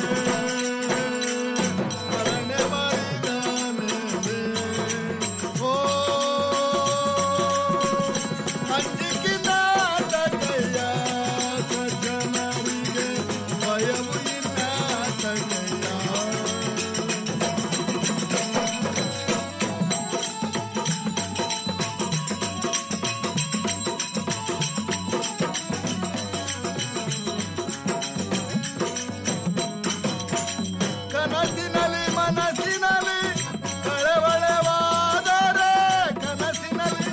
ಸ್ಮರಣೆ ಮಾಡಿದ ಮೇಲೆ ಓ ಅಂಜಿಕಿನ ತಗಯ್ಯ ಸಜ್ಜನರಿಗೆ ಭಯವು ಇಲ್ಲ ತಗಯ್ಯ ಕನಸಿನಲ್ಲಿ ಮನಸ್ಸಿನಲ್ಲಿ ಕಳವಳವಾದರೆ ಕನಸಿನಲ್ಲಿ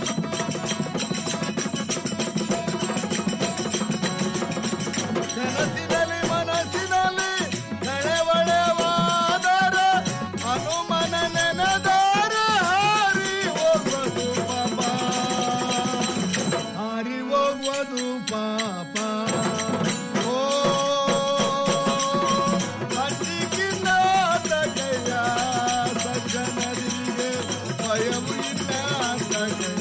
ಕನಸಿನಲ್ಲಿ ಮನಸ್ಸಿನಲ್ಲಿ ಕಳವಳವಾದರೆ ಹನುಮನ ನೆನೆದರೆ ಹಾರಿ ಹೋಗುವುದು ಪಾಪ ಭಯವು ಇನ್ನಾತಕಯ್ಯ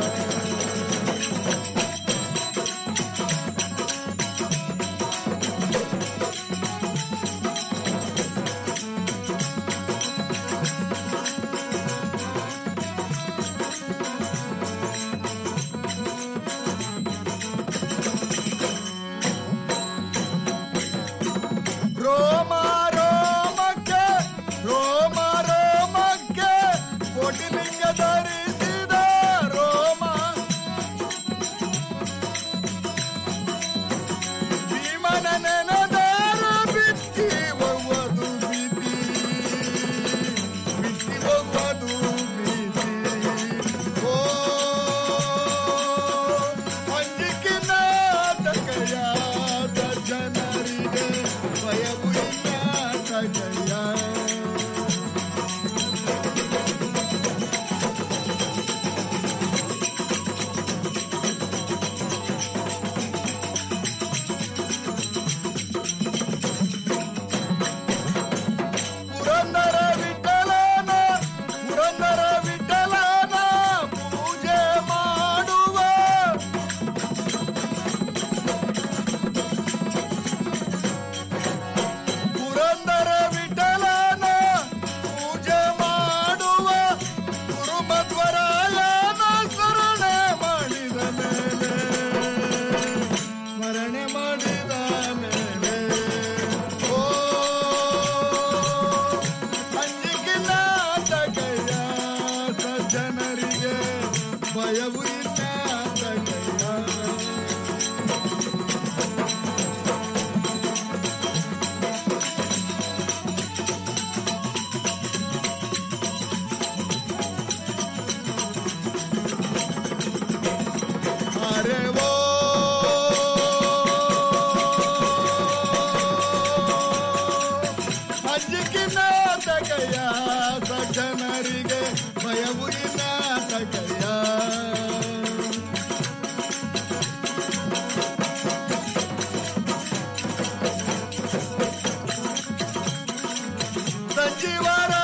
ರೋಮ ರೋಮಕ್ಕೆ ರೋಮ ರೋಮಕ್ಕೆ ಕೋಟಿಲಿಂಗ ಧರಿಸಿದ ರೋಮ ಭೀಮನ ನೆನದಾರ ಬಿತ್ತಿ ಹೋಗುವುದು ಬಿದ್ದಿ ಬಿತ್ತಿ ಹೋಗುವುದು ಬಿದ್ದಿ ಓ ಅಂಜಿಕಿನ ತಕಯಾದ ಜನರಿಗೆ ಭಯವು ಇನ್ನಾತಕಯ್ಯ ಪುರಂದರ ವಿಠಲನ ಪುರಂದರ ವಿಠಲನ ಪೂಜೆ ಮಾಡುವ ಪುರಂದರ ವಿಠಲನ ಪೂಜೆ ಮಾಡುವ ಗುರುಮಧ್ವರಾಯನ ಸ್ಮರಣೆ ಮಾಡಿದ ಮೇಲೆ ಸ್ಮರಣೆ ಮಾಡಿದ ಮೇಲೆ ಓ ಅಂಜಿಕಿನ ತಗಯ್ಯ ಸಜ್ಜನರಿಗೆ ಭಯವು ಇಲ್ಲ ತಗಯ್ಯ ಅರೆ ಓ ಅಜ್ಜಿಕಿನ ತಗಯ್ಯ ಸಜ್ಜನರಿಗೆ ಭಯವು ಇಲ್ಲ ತಗಯ್ಯ ಸಂಜೀವರ